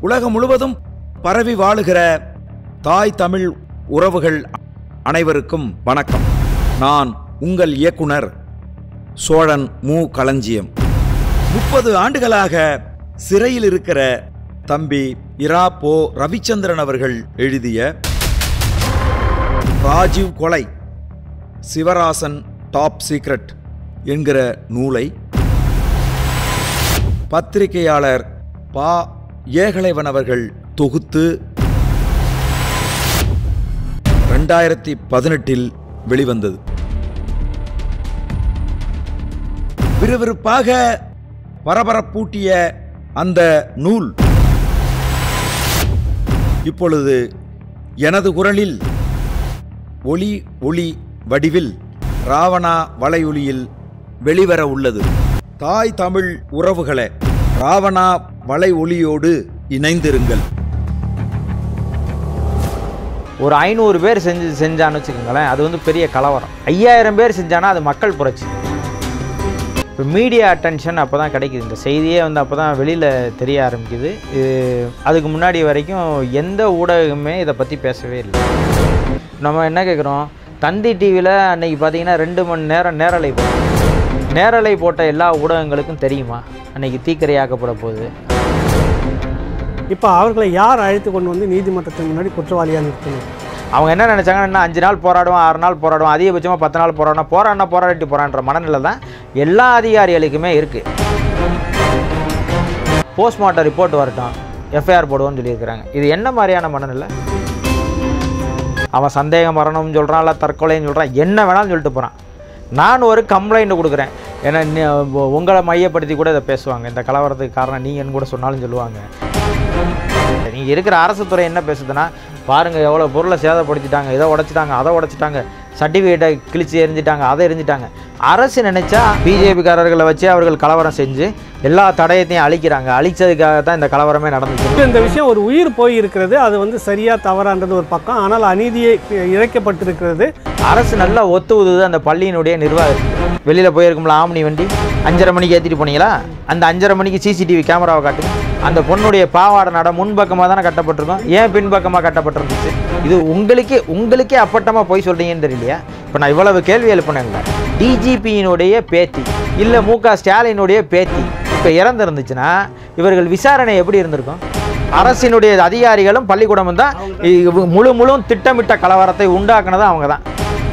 உலகம் முழுவதும் பரவி வாழுகிற தாய் தமிழ் உறவுகள் அனைவருக்கும் வணக்கம் நான் உங்கள் இயக்குனர் சோழன் மு களஞ்சியம் முப்பது ஆண்டுகளாக சிறையில் இருக்கிற தம்பி இரா போ ரவிச்சந்திரன் அவர்கள் எழுதிய ராஜீவ் கொலை சிவராசன் டாப் சீக்ரெட் என்கிற நூலை பத்திரிகையாளர் பா ஏகலைவன் அவர்கள் தொகுத்து ரெண்டாயிரத்தி பதினெட்டில் வெளிவந்தது விறுவிறுப்பாக பரபரப்பூட்டிய அந்த நூல் இப்பொழுது எனது குரலில் ஒளி ஒளி வடிவில் ராவணா வலையொலியில் வெளிவர உள்ளது தாய் தமிழ் உறவுகளே ராவணா வலை ஒளியோடு இணைந்திருங்கள் ஒரு ஐநூறு பேர் செஞ்சு செஞ்சான்னு வச்சுக்கோங்களேன் அது வந்து பெரிய கலவரம் ஐயாயிரம் பேர் செஞ்சானா அது மக்கள் புரட்சி இப்போ மீடியா அட்டென்ஷன் அப்போ தான் கிடைக்குது இந்த செய்தியே வந்து அப்போ தான் வெளியில் தெரிய ஆரம்பிக்குது இது அதுக்கு முன்னாடி வரைக்கும் எந்த ஊடகமே இதை பற்றி பேசவே இல்லை நம்ம என்ன கேட்குறோம் தந்தி டிவியில் அன்னைக்கு பார்த்தீங்கன்னா ரெண்டு மணி நேரம் நேரலை போட்டோம் நேரலை போட்ட எல்லா ஊடகங்களுக்கும் தெரியுமா அன்னைக்கு தீக்கிரையாக்கப்பட போகுது இப்போ அவர்களை யார் அழைத்து கொண்டு வந்து நீதிமன்றத்தின் முன்னாடி குற்றவாளியாக நிறுத்தணும் அவங்க என்ன நினச்சாங்கன்னா இன்னும் அஞ்சு நாள் போராடுவோம் ஆறு நாள் போராடுவோம் அதிகபட்சமாக பத்து நாள் போராடணும் போராடினா போராடிட்டு போகிறான்ற மனநிலை தான் எல்லா அதிகாரிகளுக்குமே இருக்குது போஸ்ட்மார்ட்டம் ரிப்போர்ட் வரட்டும் எஃப்ஐஆர் போடுவோம்னு சொல்லியிருக்கிறாங்க இது என்ன மாதிரியான மனநிலை அவன் சந்தேகம் வரணும்னு சொல்கிறான் இல்லை தற்கொலைன்னு சொல்கிறான் என்ன வேணாலும் சொல்லிட்டு போகிறான் நான் ஒரு கம்ப்ளைண்ட் கொடுக்குறேன் ஏன்னா நீ- உங்களை மையப்படுத்தி கூட இதை பேசுவாங்க இந்த கலவரத்துக்கு காரணம் நீங்கன்னு கூட சொன்னாலும் சொல்லுவாங்க நீங்கள் இருக்கிற அரசு துறை என்ன பேசுதுன்னா பாருங்கள் எவ்வளோ பொருளை சேதப்படுத்திட்டாங்க இதை உடைச்சிட்டாங்க அதை உடைச்சிட்டாங்க சர்டிஃபிகேட்டை கிழிச்சு எரிஞ்சிட்டாங்க அதை எரிஞ்சிட்டாங்க அரசு நினைச்சா பிஜேபிக்காரர்களை வச்சு அவர்கள் கலவரம் செஞ்சு எல்லா தடயத்தையும் அழிக்கிறாங்க அழிச்சதுக்காக தான் இந்த கலவரமே நடந்துச்சு இந்த விஷயம் ஒரு உயிர் போய் இருக்கிறது அது வந்து சரியா தவறான்றது ஒரு பக்கம் ஆனால் அநீதியை இழைக்கப்பட்டிருக்கிறது அரசு நல்லா ஒத்து உதுது அந்த பள்ளியினுடைய நிர்வாகம் வெளியில் போயிருக்கும்ல ஆம்னி வண்டி அஞ்சரை மணிக்கு ஏற்றிட்டு போனீங்களா அந்த அஞ்சரை மணிக்கு சிசிடிவி கேமராவை காட்டுங்க அந்த பொண்ணுடைய பாவாடை நட முன்பக்கமாக தானே கட்டப்பட்டிருக்கும் ஏன் பின்பக்கமாக கட்டப்பட்டிருந்துச்சு இது உங்களுக்கே உங்களுக்கே அப்பட்டமாக போய் சொல்கிறீங்கன்னு தெரியலையா இப்போ நான் இவ்வளவு கேள்வி எழுப்பினேன்ல டிஜிபியினுடைய பேத்தி இல்லை மு க ஸ்டாலினுடைய பேத்தி இப்போ இறந்துருந்துச்சுன்னா இவர்கள் விசாரணை எப்படி இருந்திருக்கும் அரசினுடைய அதிகாரிகளும் பள்ளிக்கூடமும் தான் இ- முழு முழு திட்டமிட்ட கலவரத்தை உண்டாக்குனது அவங்க தான்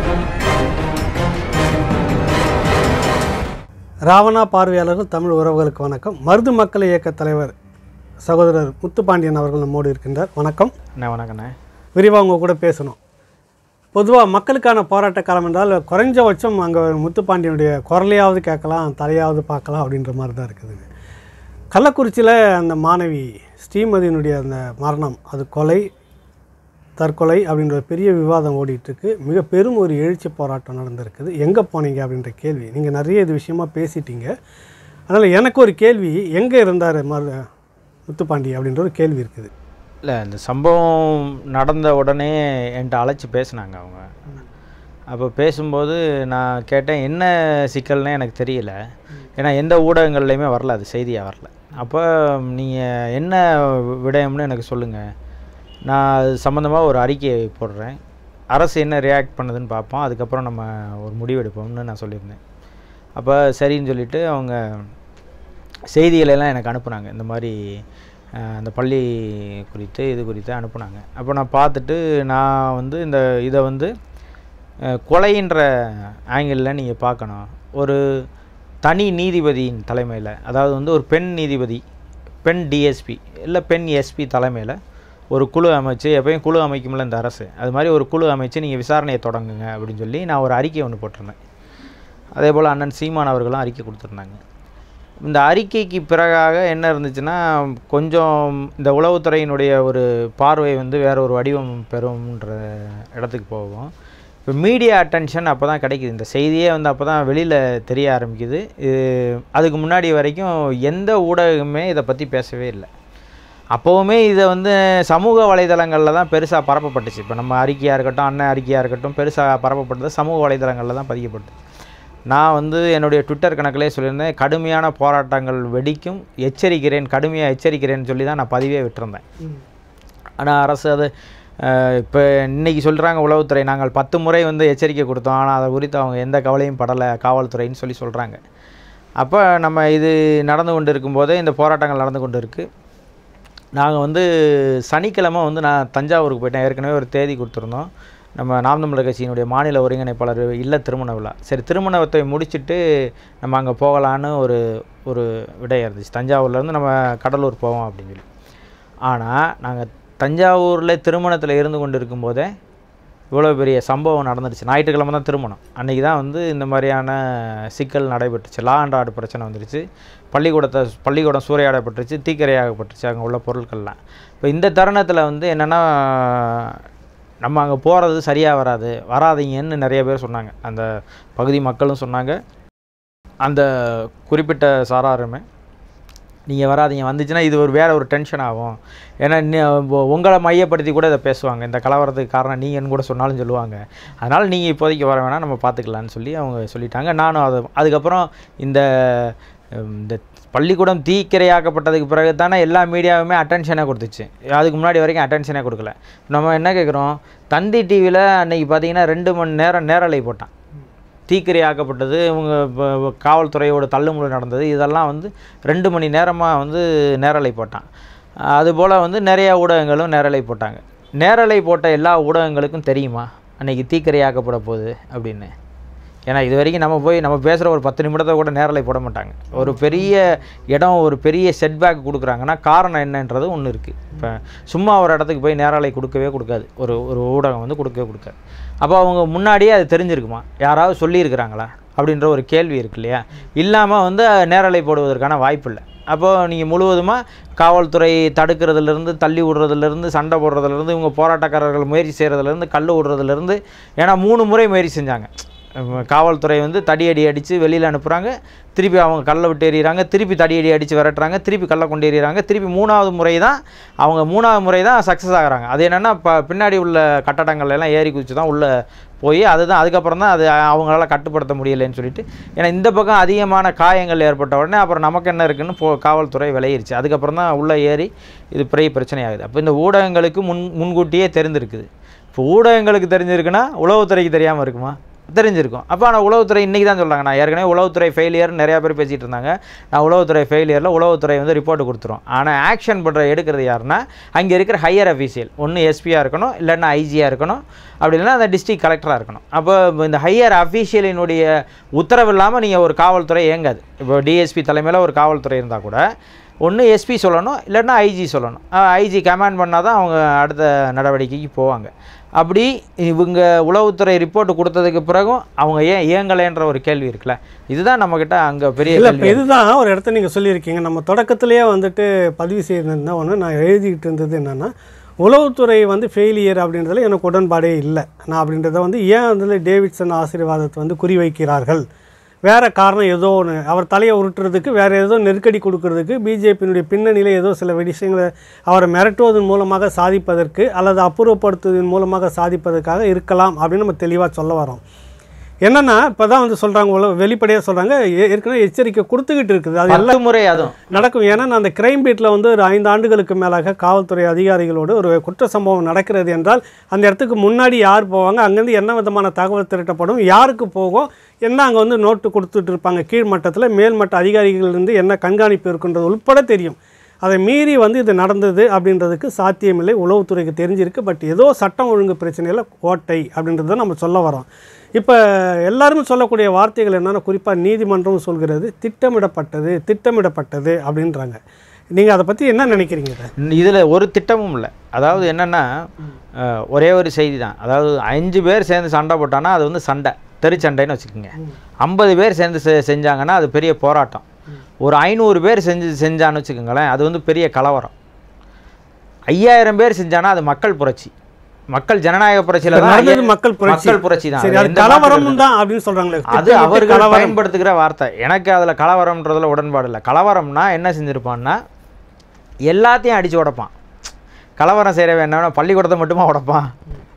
ராவணா பார்வையாளர்கள் தமிழ் உறவுகளுக்கு வணக்கம் மருது மக்கள் இயக்க தலைவர் சகோதரர் முத்துப்பாண்டியன் அவர்கள் நம்மோடு இருக்கின்றார் வணக்கம் என்ன வணக்கண்ணே விரிவாக உங்க கூட பேசணும் பொதுவாக மக்களுக்கான போராட்ட காலம் என்றால் குறைஞ்சபட்சம் அங்கே முத்துப்பாண்டியனுடைய குரலையாவது கேட்கலாம் தலையாவது பார்க்கலாம் அப்படின்ற மாதிரி தான் இருக்குது கள்ளக்குறிச்சியில் அந்த மாணவி ஸ்ரீமதியினுடைய அந்த மரணம் அது கொலை தற்கொலை அப்படின்ற ஒரு பெரிய விவாதம் ஓடிட்டுருக்கு மிக பெரும் ஒரு எழுச்சி போராட்டம் நடந்திருக்குது எங்கே போனீங்க அப்படின்ற கேள்வி நீங்கள் நிறைய இது விஷயமா பேசிட்டீங்க அதனால் எனக்கு ஒரு கேள்வி எங்கே இருந்தார் மரு முத்துப்பாண்டி அப்படின்ற ஒரு கேள்வி இருக்குது இல்லை இந்த சம்பவம் நடந்த உடனே என்கிட்ட அழைச்சி பேசினாங்க அவங்க அப்போ பேசும்போது நான் கேட்டேன் என்ன சிக்கல்னே எனக்கு தெரியல ஏன்னா எந்த ஊடகங்கள்லையுமே வரல அது செய்தியாக வரல அப்போ நீங்கள் என்ன விடயம்னு எனக்கு சொல்லுங்கள் நான் அது சம்மந்தமாக ஒரு அறிக்கையை போடுறேன் அரசு என்ன ரியாக்ட் பண்ணுதுன்னு பார்ப்போம் அதுக்கப்புறம் நம்ம ஒரு முடிவு எடுப்போம்னு நான் சொல்லியிருந்தேன் அப்போ சரின்னு சொல்லிட்டு அவங்க செய்திகளை எல்லாம் எனக்கு அனுப்புனாங்க இந்த மாதிரி அஹ், அந்த பள்ளி குறித்து இது குறித்து அனுப்புனாங்க அப்போ நான் பார்த்துட்டு நான் வந்து இந்த இதை வந்து அஹ், கொலைன்ற ஆங்கிளில் நீங்கள் பார்க்கணும் ஒரு தனி நீதிபதியின் தலைமையில் அதாவது வந்து ஒரு பெண் நீதிபதி பெண் டிஎஸ்பி இல்லை பெண் எஸ்பி தலைமையில் ஒரு குழு அமைச்சு எப்பயும் குழு அமைக்கும்ல இந்த அரசு அது மாதிரி ஒரு குழு அமைச்சு நீங்கள் விசாரணையை தொடங்குங்க அப்படின்னு சொல்லி நான் ஒரு அறிக்கை ஒன்று போட்டிருந்தேன் அதே போல் அண்ணன் சீமான் அவர்களும் அறிக்கை கொடுத்துருந்தாங்க இந்த அறிக்கைக்கு பிறகாக என்ன இருந்துச்சுன்னா கொஞ்சம் இந்த உளவுத்துறையினுடைய ஒரு பார்வை வந்து வேற ஒரு வடிவம் பெறும்ன்ற இடத்துக்கு போகும் இப்போ மீடியா அட்டென்ஷன் அப்போ தான் கிடைக்குது இந்த செய்தியே வந்து அப்போ தான் வெளியில் தெரிய ஆரம்பிக்குது இது அதுக்கு முன்னாடி வரைக்கும் எந்த ஊடகமே இதை பற்றி பேசவே இல்லை அப்போவுமே இதை வந்து சமூக வலைதளங்களில் தான் பெருசாக பரப்பப்பட்டுச்சு இப்போ நம்ம அறிக்கையாக இருக்கட்டும் அண்ணன் அறிக்கையாக இருக்கட்டும் பெருசாக பரப்பப்பட்டது சமூக வலைதளங்களில் தான் பதிக்கப்பட்டது நான் வந்து என்னுடைய ட்விட்டர் கணக்கிலே சொல்லியிருந்தேன் கடுமையான போராட்டங்கள் வெடிக்கும் எச்சரிக்கிறேன் கடுமையாக எச்சரிக்கிறேன்னு சொல்லி தான் நான் பதிவே விட்டிருந்தேன் ஆனால் அரசு அது இப்போ இன்னைக்கு சொல்கிறாங்க உளவுத்துறை நாங்கள் பத்து முறை வந்து எச்சரிக்கை கொடுத்தோம் ஆனால் அதை குறித்து அவங்க எந்த கவலையும் படலை காவல்துறைன்னு சொல்லி சொல்கிறாங்க அப்போ நம்ம இது நடந்து கொண்டு இருக்கும்போதே இந்த போராட்டங்கள் நடந்து கொண்டு இருக்குது நாங்கள் வந்து சனிக்கிழமை வந்து நான் தஞ்சாவூருக்கு போயிட்டேன் ஏற்கனவே ஒரு தேதி கொடுத்துருந்தோம் நம்ம நாம் தமிழர் கட்சியினுடைய மாநில ஒருங்கிணைப்பாளர் இல்ல திருமண விழா சரி திருமணத்தை முடிச்சுட்டு நம்ம அங்கே போகலான்னு ஒரு ஒரு விடயம் இருந்துச்சு தஞ்சாவூர்லேருந்து நம்ம கடலூர் போவோம் அப்படின்னு சொல்லி ஆனால் நாங்கள் தஞ்சாவூரில் திருமணத்தில் இருந்து கொண்டு இருக்கும்போதே இவ்வளோ பெரிய சம்பவம் நடந்துருச்சு ஞாயிற்றுக்கிழமை தான் திருமணம் அன்றைக்கி தான் வந்து இந்த மாதிரியான சிக்கல் நடைபெற்றுச்சு லா அண்ட் ஆர்டர் பிரச்சனை வந்துருச்சு பள்ளிக்கூடத்தை பள்ளிக்கூடம் சூறையாடப்பட்டுருச்சு தீக்கிரையாகப்பட்டுருச்சு அங்கே உள்ள பொருட்கள்லாம் இப்போ இந்த தருணத்தில் வந்து என்னென்னா நம்ம அங்கே போகிறது சரியாக வராது வராதீங்கன்னு நிறைய பேர் சொன்னாங்க அந்த பகுதி மக்களும் சொன்னாங்க அந்த குறிப்பிட்ட சாராருமே நீங்கள் வராதீங்க வந்துச்சுன்னா இது ஒரு வேற ஒரு டென்ஷன் ஆகும் ஏன்னா இன்னி- உ- உங்களை மையப்படுத்தி கூட இதை பேசுவாங்க இந்த கலவரத்துக்கு காரணம் நீங்கன்னு கூட சொன்னாலும் சொல்லுவாங்க அதனால் நீங்கள் இப்போதைக்கு வர வேணாம் நம்ம பார்த்துக்கலான்னு சொல்லி அவங்க சொல்லிட்டாங்க நானும் அது அதுக்கப்புறம் இந்த உம், இந்த பள்ளிக்கூடம் தீக்கிரையாக்கப்பட்டதுக்கு பிறகு தானே எல்லா மீடியாவுமே அட்டென்ஷனே கொடுத்துச்சு அதுக்கு முன்னாடி வரைக்கும் அட்டென்ஷனே கொடுக்கல நம்ம என்ன கேட்குறோம் தந்தி டிவியில் அன்னைக்கு பார்த்தீங்கன்னா ரெண்டு மணி நேரம் நேரலை போட்டான் தீக்கிரையாக்கப்பட்டது இவங்க ப- ப- காவல்துறையோட தள்ளுமுறை நடந்தது இதெல்லாம் வந்து ரெண்டு மணி நேரமாக வந்து நேரலை போட்டான் அதுபோல் வந்து நிறைய ஊடகங்களும் நேரலை போட்டாங்க நேரலை போட்ட எல்லா ஊடகங்களுக்கும் தெரியுமா அன்னைக்கு தீக்கிரையாக்கப்பட போகுது அப்படின்னு ஏன்னா இது வரைக்கும் நம்ம போய் நம்ம பேசுகிற ஒரு பத்து நிமிடத்தை கூட நேரலை போட மாட்டாங்க ஒரு பெரிய இடம் ஒரு பெரிய செட்பேக் கொடுக்குறாங்கன்னா காரணம் என்னன்றது ஒன்று இருக்குது இப்போ சும்மா ஒரு இடத்துக்கு போய் நேரலை கொடுக்கவே கொடுக்காது ஒரு ஒரு ஊடகம் வந்து கொடுக்கவே கொடுக்காது அப்போ அவங்க முன்னாடியே அது தெரிஞ்சிருக்குமா யாராவது சொல்லியிருக்கிறாங்களா அப்படின்ற ஒரு கேள்வி இருக்கு இல்லையா இல்லாமல் வந்து நேரலை போடுவதற்கான வாய்ப்பு இல்லை அப்போது நீங்கள் முழுவதுமாக காவல்துறை தடுக்கிறதுலேருந்து தள்ளி விடுறதுலேருந்து சண்டை போடுறதுலேருந்து இவங்க போராட்டக்காரர்கள் முயற்சி செய்கிறதுலேருந்து கல் விடுறதுலேருந்து ஏன்னா மூணு முறை முயற்சி செஞ்சாங்க அஹ் காவல்துறை வந்து தடியடி அடித்து வெளியில் அனுப்புகிறாங்க திருப்பி அவங்க கல்லை விட்டு எறிகிறாங்க திருப்பி தடியடி அடித்து விரட்டுறாங்க திருப்பி கல்லை கொண்டு எறிகிறாங்க திருப்பி மூணாவது முறை தான் அவங்க மூணாவது முறை தான் சக்ஸஸ் ஆகுறாங்க அது என்னென்னா இப்போ பின்னாடி உள்ள கட்டடங்கள்ல எல்லாம் ஏறி குதிச்சு தான் உள்ளே போய் அதுதான் அதுக்கப்புறம் தான் அது அவங்களால கட்டுப்படுத்த முடியலைன்னு சொல்லிட்டு ஏன்னா இந்த பக்கம் அதிகமான காயங்கள் ஏற்பட்ட உடனே அப்புறம் நமக்கு என்ன இருக்குன்னு போ காவல்துறை விளையிருச்சு அதுக்கப்புறம் தான் உள்ளே ஏறி இது பெரிய பிரச்சனை ஆகுது அப்போ இந்த ஊடகங்களுக்கு முன் முன்கூட்டியே தெரிந்திருக்குது இப்போ ஊடகங்களுக்கு தெரிஞ்சிருக்குன்னா உளவுத்துறைக்கு தெரியாமல் இருக்குமா தெரிஞ்சிருக்கும் அப்போ ஆனால் உளவுத்துறை இன்றைக்கி தான் சொல்கிறாங்க நான் ஏற்கனவே உளவுத்துறை ஃபெயிலியர் நிறையா பேர் பேசிகிட்டு இருந்தாங்க நான் உளவுத்துறை ஃபெயிலியரில் உளவுத்துறை வந்து ரிப்போர்ட் கொடுத்துரும் ஆனால் ஆக்ஷன் பண்ணுற எடுக்கிறது யாருன்னா அங்கே இருக்கிற ஹையர் அஃபீஷியல் ஒன்று எஸ்பியாக இருக்கணும் இல்லைன்னா ஐஜியாக இருக்கணும் அப்படி இல்லைன்னா அந்த டிஸ்ட்ரிக்ட் கலெக்டராக இருக்கணும் அப்போ இந்த ஹையர் அஃபீஷியலினுடைய உத்தரவு இல்லாமல் நீங்கள் ஒரு காவல்துறை இயங்காது இப்போ டிஎஸ்பி தலைமையில் ஒரு காவல்துறை இருந்தால் கூட ஒன்று எஸ்பி சொல்லணும் இல்லைன்னா ஐஜி சொல்லணும் ஐஜி கமாண்ட் பண்ணால் தான் அவங்க அடுத்த நடவடிக்கைக்கு போவாங்க அப்படி இவங்க உளவுத்துறை ரிப்போர்ட் கொடுத்ததுக்கு பிறகும் அவங்க ஏன் இயங்கலைன்ற ஒரு கேள்வி இருக்குல்ல இதுதான் நம்மக்கிட்ட அங்கே பெரிய இல்லை கேள்வி இப்போ இதுதான் ஒரு இடத்த நீங்கள் சொல்லியிருக்கீங்க நம்ம தொடக்கத்திலேயே வந்துட்டு பதிவு செய்திருந்தா ஒன்று நான் எழுதிக்கிட்டு இருந்தது என்னென்னா உளவுத்துறை வந்து ஃபெயிலியர் அப்படின்றதுல எனக்கு உடன்பாடே இல்லை நான் அப்படின்றத வந்து ஏன் வந்து டேவிட்சன் ஆசீர்வாதத்தை வந்து குறிவைக்கிறார்கள் வேற காரணம் ஏதோ ஒன்று அவர் தலையை உருட்டுறதுக்கு வேற ஏதோ நெருக்கடி கொடுக்கறதுக்கு பிஜேபியினுடைய பின்னணியில் ஏதோ சில விஷயங்களை அவரை மிரட்டுவதன் மூலமாக சாதிப்பதற்கு அல்லது அப்புறப்படுத்துவதன் மூலமாக சாதிப்பதற்காக இருக்கலாம் அப்படின்னு நம்ம தெளிவாக சொல்ல வரோம் என்னன்னா இப்போ தான் வந்து சொல்கிறாங்க உள்ள வெளிப்படையாக சொல்கிறாங்க ஏற்கனவே எச்சரிக்கை கொடுத்துக்கிட்டு இருக்குது அது எல்லாம் பத்து முறை அதுவும் நடக்கும் ஏன்னா நான் அந்த கிரைம் பீட்டில் வந்து ஒரு ஐந்து ஆண்டுகளுக்கு மேலாக காவல்துறை அதிகாரிகளோடு ஒரு குற்ற சம்பவம் நடக்கிறது என்றால் அந்த இடத்துக்கு முன்னாடி யார் போவாங்க அங்கேருந்து என்ன விதமான தகவல் திரட்டப்படும் யாருக்கு போகும் என்ன அங்கே வந்து நோட்டு கொடுத்துட்டு இருப்பாங்க கீழ்மட்டத்தில் மேல்மட்ட அதிகாரிகளிலிருந்து என்ன கண்காணிப்பு இருக்குன்றது உட்பட தெரியும் அதை மீறி வந்து இது நடந்தது அப்படின்றதுக்கு சாத்தியமில்லை உளவுத்துறைக்கு தெரிஞ்சிருக்கு பட் ஏதோ சட்டம் ஒழுங்கு பிரச்சனையில் கோட்டை அப்படின்றத நம்ம சொல்ல வரோம் இப்போ எல்லாருமே சொல்லக்கூடிய வார்த்தைகள் என்னென்னா குறிப்பாக நீதிமன்றம் சொல்கிறது திட்டமிடப்பட்டது திட்டமிடப்பட்டது அப்படின்றாங்க நீங்கள் அதை பற்றி என்ன நினைக்கிறீங்க இதை? இதில் ஒரு திட்டமும் இல்லை அதாவது என்னென்னா அஹ், ஒரே ஒரு செய்தி தான் அதாவது அஞ்சு பேர் சேர்ந்து சண்டை போட்டான்னா அது வந்து சண்டை தெருச்சண்டைன்னு வச்சுக்கோங்க ஐம்பது பேர் சேர்ந்து செ- செஞ்சாங்கன்னா அது பெரிய போராட்டம் ஒரு ஐநூறு பேர் செஞ்சு செஞ்சான்னு வச்சுக்கோங்களேன் அது வந்து பெரிய கலவரம் ஐயாயிரம் பேர் செஞ்சானா அது மக்கள் புரட்சி மக்கள் ஜனநாயக புரட்சியில இப்ப தான் நடந்தது ஐயா- மக்கள் புரட்சி மக்கள் புரட்சி தான் சரி அதுல அது எந்த மாற்று கலவரம் கருத்தும் தான் அப்படின்னு சொல்றாங்களே அது திட்டமிட்டு அவர்கள் கலவரம் பயன்படுத்துகிற வார்த்தை எனக்கு அதில் கலவரம்ன்றதுல உடன்பாடு இல்லை கலவரம்னா என்ன செஞ்சுருப்பான்னா எல்லாத்தையும் அடித்து உடைப்பான் கலவரம் செய்கிறவன் என்ன பள்ளிக்கூடத்தை மட்டுமா உடைப்பான்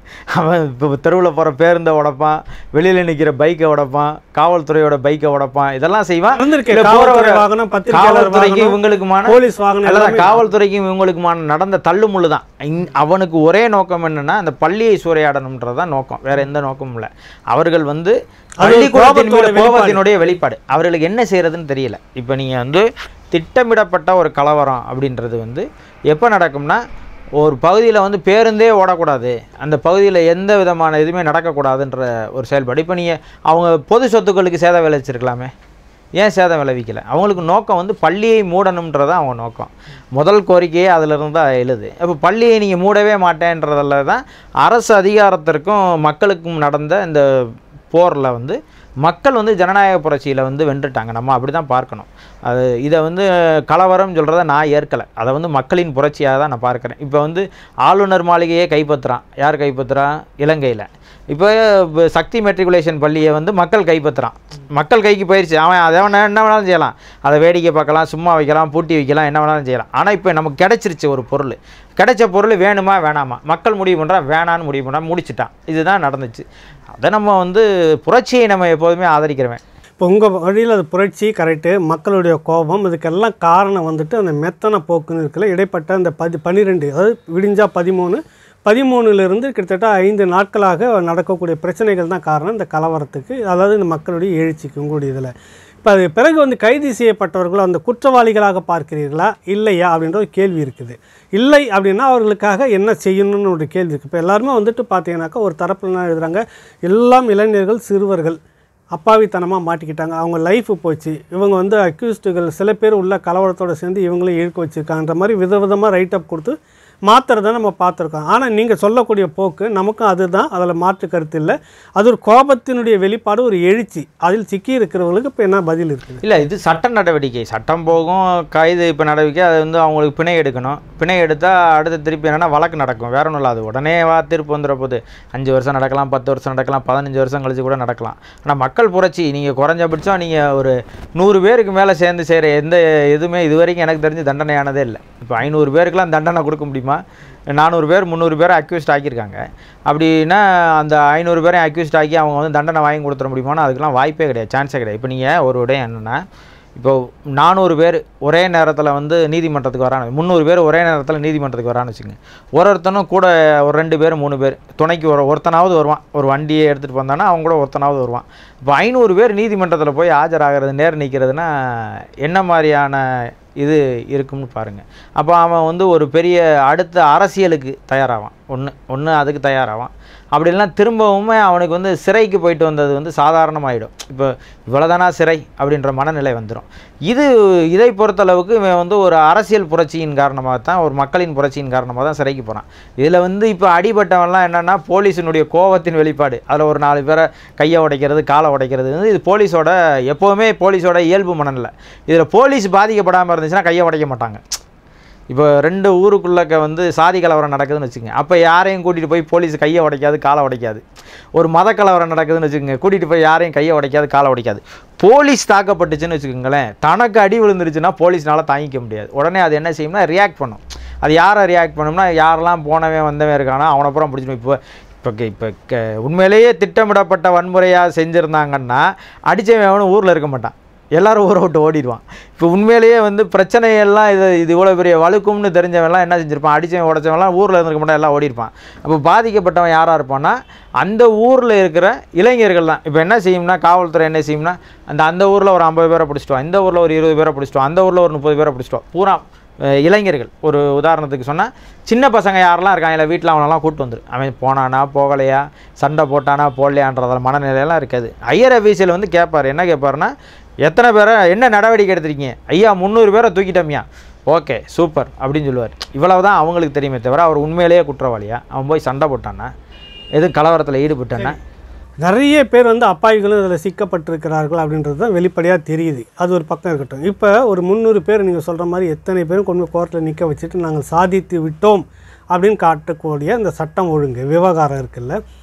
அவன் இப்போ தெருவில் போகிற பேருந்தை உடைப்பான் வெளியில் நிற்கிற பைக்கை உடைப்பான் காவல்துறையோட பைக்கை உடைப்பான் இதெல்லாம் செய்வான் நடந்திருக்கு. இல்ல காவல்துறை போறவர- வாகனம், பத்திரிக்கையாளர் காவல்துறைக்கு வாகனம், இவங்களுக்குமான போலீஸ் வாகனம் அல்லதான் எல்லாமே காவல்துறைக்கும் இவங்களுக்குமான நடந்த தள்ளுமுள்ளு தான் இந்- அவனுக்கு ஒரே நோக்கம் என்னன்னா அந்த பள்ளியை சூறையாடணுன்றது தான் நோக்கம் வேற எந்த நோக்கமும் இல்லை அவர்கள் வந்து அது ஒரு பள்ளிக்கூடத்தின் மீது கோபத்தோட வெளிப்பாடு. கோபத்தினுடைய வெளிப்பாடு அவர்களுக்கு என்ன செய்யறதுன்னு தெரியல இப்போ நீங்கள் வந்து திட்டமிடப்பட்ட ஒரு கலவரம் அப்படின்றது வந்து எப்போ நடக்கும்னா ஒரு பகுதியில் வந்து பேருந்தே ஓடக்கூடாது அந்த பகுதியில் எந்த விதமான இதுவுமே நடக்கக்கூடாதுன்ற ஒரு செயல்பாடு இப்போ நீங்கள் அவங்க பொது சொத்துக்களுக்கு சேதம் விளைவிச்சிருக்கலாமே ஏன் சேதம் விளைவிக்கல அவங்களுக்கு நோக்கம் வந்து பள்ளியை மூடணுன்றது தான் அவங்க நோக்கம் முதல் கோரிக்கையே அதிலிருந்து தான் எழுது அப்போ பள்ளியை நீங்கள் மூடவே மாட்டேன்றதில் தான் அரசு அதிகாரத்திற்கும் மக்களுக்கும் நடந்த இந்த போரில் வந்து மக்கள் வந்து ஜனநாயக புரட்சியில் வந்து வென்றுட்டாங்க நம்ம அப்படி தான் பார்க்கணும் அது இதை வந்து கலவரம் சொல்கிறத நான் ஏற்கலை அதை வந்து மக்களின் புரட்சியாக தான் நான் பார்க்குறேன் இப்போ வந்து ஆளுநர் மாளிகையே கைப்பற்றுறான் யார் கைப்பற்றுறான் இலங்கையில் இப்போ ப- சக்தி மெட்ரிகுலேஷன் பள்ளியை வந்து மக்கள் கைப்பற்றுறான் மக்கள் கைக்கு போயிடுச்சு அவன் அதை வேணா என்ன வேணாலும் செய்யலாம் அதை வேடிக்கை பார்க்கலாம் சும்மா வைக்கலாம் பூட்டி வைக்கலாம் என்ன வேணாலும் செய்யலாம் ஆனால் இப்போ நமக்கு கிடைச்சிருச்சு ஒரு பொருள் கிடைச்ச பொருள் வேணுமா வேணாமா மக்கள் முடிவு பண்ணுறான் வேணான்னு முடிவு பண்ணா முடிச்சிட்டான் இதுதான் நடந்துச்சு அதை நம்ம வந்து புரட்சியை நம்ம எப்போதுமே ஆதரிக்கிறவன் இப்போ உங்கள் வழியில் அது புரட்சி கரெக்டு மக்களுடைய கோபம் இதுக்கெல்லாம் காரணம் வந்துட்டு அந்த மெத்தன போக்குன்னு இருக்குல்ல இடைப்பட்ட அந்த பதி பன்னிரெண்டு அதாவது விடிஞ்சா பதிமூணு பதிமூணுலேருந்து கிட்டத்தட்ட ஐந்து நாட்களாக நடக்கக்கூடிய பிரச்சனைகள் தான் காரணம் இந்த கலவரத்துக்கு அதாவது இந்த மக்களுடைய எழுச்சிக்கு உங்களுடைய இதில் இப்போ அது பிறகு வந்து கைது செய்யப்பட்டவர்களோ அந்த குற்றவாளிகளாக பார்க்கிறீர்களா இல்லையா அப்படின்ற ஒரு கேள்வி இருக்குது இல்லை அப்படின்னா அவர்களுக்காக என்ன செய்யணும்னு ஒரு கேள்வி இருக்குது இப்போ எல்லாருமே வந்துட்டு பார்த்தீங்கன்னாக்கா ஒரு தரப்புல என்ன எழுதுறாங்க எல்லாம் இளைஞர்கள் சிறுவர்கள் அப்பாவித்தனமாக மாட்டிக்கிட்டாங்க அவங்க லைஃப் போச்சு இவங்க வந்து அக்யூஸ்டுகள் சில பேர் உள்ள கலவரத்தோடு சேர்ந்து இவங்களையும் இழுக்க வச்சுருக்காங்கன்ற மாதிரி விதவிதமாக ரைட் அப் கொடுத்து மாற்றுறத நம்ம பார்த்துருக்கோம் ஆனால் நீங்கள் சொல்லக்கூடிய போக்கு நமக்கும் அதுதான் அதில் மாற்று கருத்து இல்லை அது ஒரு கோபத்தினுடைய வெளிப்பாடு ஒரு எழுச்சி அதில் சிக்கி இருக்கிறவங்களுக்கு இப்போ என்ன பதில் இருக்குது இல்லை இது சட்ட நடவடிக்கை சட்டம் போகும் கைது இப்போ நடவடிக்கை அது வந்து அவங்களுக்கு பிணை எடுக்கணும் பிணை எடுத்தால் அடுத்து திருப்பி என்னென்னா வழக்கு நடக்கும் வேற ஒன்றும் இல்லை அது உடனே வா தீர்ப்பு வந்துட போகுது அஞ்சு வருஷம் நடக்கலாம் பத்து வருஷம் நடக்கலாம் பதினஞ்சு வருஷம் கழிச்சு கூட நடக்கலாம் ஆனால் மக்கள் புரட்சி நீங்கள் குறைஞ்சபட்சம் நீங்கள் ஒரு நூறு பேருக்கு மேலே சேர்ந்து செய்கிற எந்த எதுவுமே இது வரைக்கும் எனக்கு தெரிஞ்சு தண்டனையானதே இல்லை இப்போ ஐநூறு பேருக்குலாம் தண்டனை கொடுக்க முடியுமா நானூறு பேர் முந்நூறு பேரை அக்யூஸ்ட் ஆக்கியிருக்காங்க அப்படின்னா அந்த ஐநூறு பேரையும் அக்யூஸ்ட் ஆக்கி அவங்க வந்து தண்டனை வாங்கி கொடுத்துட முடியுமானா அதுக்கெல்லாம் வாய்ப்பே கிடையாது சான்ஸே கிடையாது இப்போ நீங்கள் ஒரு விடயம் என்னென்னா இப்போ நானூறு பேர் ஒரே நேரத்தில் வந்து நீதிமன்றத்துக்கு வரான்னு முந்நூறு பேர் ஒரே நேரத்தில் நீதிமன்றத்துக்கு வரான்னு வச்சுங்க ஒரு ஒருத்தனும் கூட ஒரு ரெண்டு பேர் மூணு பேர் துணைக்கு ஒரு ஒருத்தனாவது வருவான் ஒரு வண்டியை எடுத்துகிட்டு வந்தானா அவங்க கூட ஒருத்தனாவது வருவான் இப்போ ஐநூறு பேர் நீதிமன்றத்தில் போய் ஆஜராகிறது நேர் நிற்கிறதுனா என்ன மாதிரியான இது இருக்கும்னு பாருங்கள் அப்போ அவன் வந்து ஒரு பெரிய அடுத்த அரசியலுக்கு தயாராவான் ஒன்று ஒன்று அதுக்கு தயாராவான் அப்படி இல்லைன்னா திரும்பவுமே அவனுக்கு வந்து சிறைக்கு போயிட்டு வந்தது வந்து சாதாரணமாயிடும் இப்போ இவ்வளோதானா சிறை அப்படின்ற மனநிலை வந்துடும் இது இதை பொறுத்தளவுக்கு இவன் வந்து ஒரு அரசியல் புரட்சியின் காரணமாக தான் ஒரு மக்களின் புரட்சியின் காரணமாக தான் சிறைக்கு போகிறான் இதில் வந்து இப்போ அடிபட்டவன்லாம் என்னென்னா போலீஸினுடைய கோவத்தின் வெளிப்பாடு அதில் ஒரு நாலு பேரை கையை உடைக்கிறது காலை உடைக்கிறது வந்து இது போலீஸோட எப்போவுமே போலீஸோட இயல்பு மனநிலை இதில் போலீஸ் பாதிக்கப்படாமல் இருந்துச்சுன்னா கையை உடைக்க மாட்டாங்க இப்போ ரெண்டு ஊருக்குள்ளக்க வந்து சாதி கலவரம் நடக்குதுன்னு வச்சுக்கோங்க அப்போ யாரையும் கூட்டிகிட்டு போய் போலீஸ் கையை உடைக்காது காலை உடைக்காது ஒரு மத கலவரம் நடக்குதுன்னு வச்சுக்கோங்க கூட்டிகிட்டு போய் யாரையும் கையை உடைக்காது காலை உடைக்காது போலீஸ் தாக்கப்பட்டுச்சுன்னு வச்சுக்கோங்களேன் தனக்கு அடி விழுந்துருச்சுன்னா போலீஸ்னால தாங்கிக்க முடியாது உடனே அது என்ன செய்யும்னா ரியாக்ட் பண்ணும் அது யாரை ரியாக்ட் பண்ணும்னா யாரெல்லாம் போனவன் வந்தவன் இருக்கானோ அவனை அப்புறம் பிடிச்சிடும் இப்போ இப்போ க- இப்போ க உண்மையிலேயே திட்டமிடப்பட்ட வன்முறையாக செஞ்சுருந்தாங்கன்னா அடித்தவன் எவனும் ஊரில் இருக்க மாட்டான் எல்லாரும் ஊரை விட்டு ஓடிடுவான் இப்போ உண்மையிலேயே வந்து பிரச்சனையெல்லாம் இது இது இவ்வளோ பெரிய வழுக்கும்னு தெரிஞ்சவன்லாம் என்ன செஞ்சிருப்பான் அடித்தவன் உடச்சவன்லாம் ஊரில் இருந்திருக்க மாட்டான் எல்லாம் ஓடிருப்பான் அப்போ பாதிக்கப்பட்டவன் யாராக இருப்பான்னா அந்த ஊரில் இருக்கிற இளைஞர்கள் தான் இப்போ என்ன செய்யும்னா காவல்துறை என்ன செய்யும்னா அந்த அந்த ஊரில் ஒரு ஐம்பது பேரை பிடிச்சிட்டோம் இந்த ஊரில் ஒரு இருபது பேரை பிடிச்சிட்டோம் அந்த ஊரில் ஒரு முப்பது பேரை பிடிச்சிட்டோம் பூரா அஹ், இளைஞர்கள் ஒரு உதாரணத்துக்கு சொன்னால் சின்ன பசங்க யாரெல்லாம் இருக்காங்க இல்லை வீட்டில் அவனெல்லாம் கூப்பிட்டு வந்துரு அவன் போனானா போகலையா சண்டை போட்டானா போடலையான்றதால மனநிலையெல்லாம் இருக்காது ஐயர் அஃபீஸியல் வந்து கேட்பார் என்ன கேட்பாருன்னா எத்தனை பேரை என்ன நடவடிக்கை எடுத்திருக்கீங்க ஐயா முந்நூறு பேரை தூக்கிட்டோம்யா ஓகே சூப்பர் அப்படின்னு சொல்லுவார் இவ்வளவு தான் அவங்களுக்கு தெரியுமே தவிர அவர் உண்மையிலேயே குற்றவாளியா அவன் போய் சண்டை போட்டானா எதுவும் கலவரத்தில் ஈடுபட்டானா நிறைய பேர் வந்து அப்பாவிகளும் இதில் சிக்கப்பட்டிருக்கிறார்கள் அப்படின்றது தான் வெளிப்படையாக தெரியுது அது ஒரு பக்கம் இருக்கட்டும் இப்போ ஒரு முந்நூறு பேர் நீங்கள் சொல்கிற மாதிரி எத்தனை பேரும் கொண்டு போய் கோர்ட்டில் நிற்க வச்சுட்டு நாங்கள் சாதித்து விட்டோம் அப்படின்னு காட்டக்கூடிய அந்த சட்டம் ஒழுங்கு விவகாரம் இருக்குல்ல இப்போ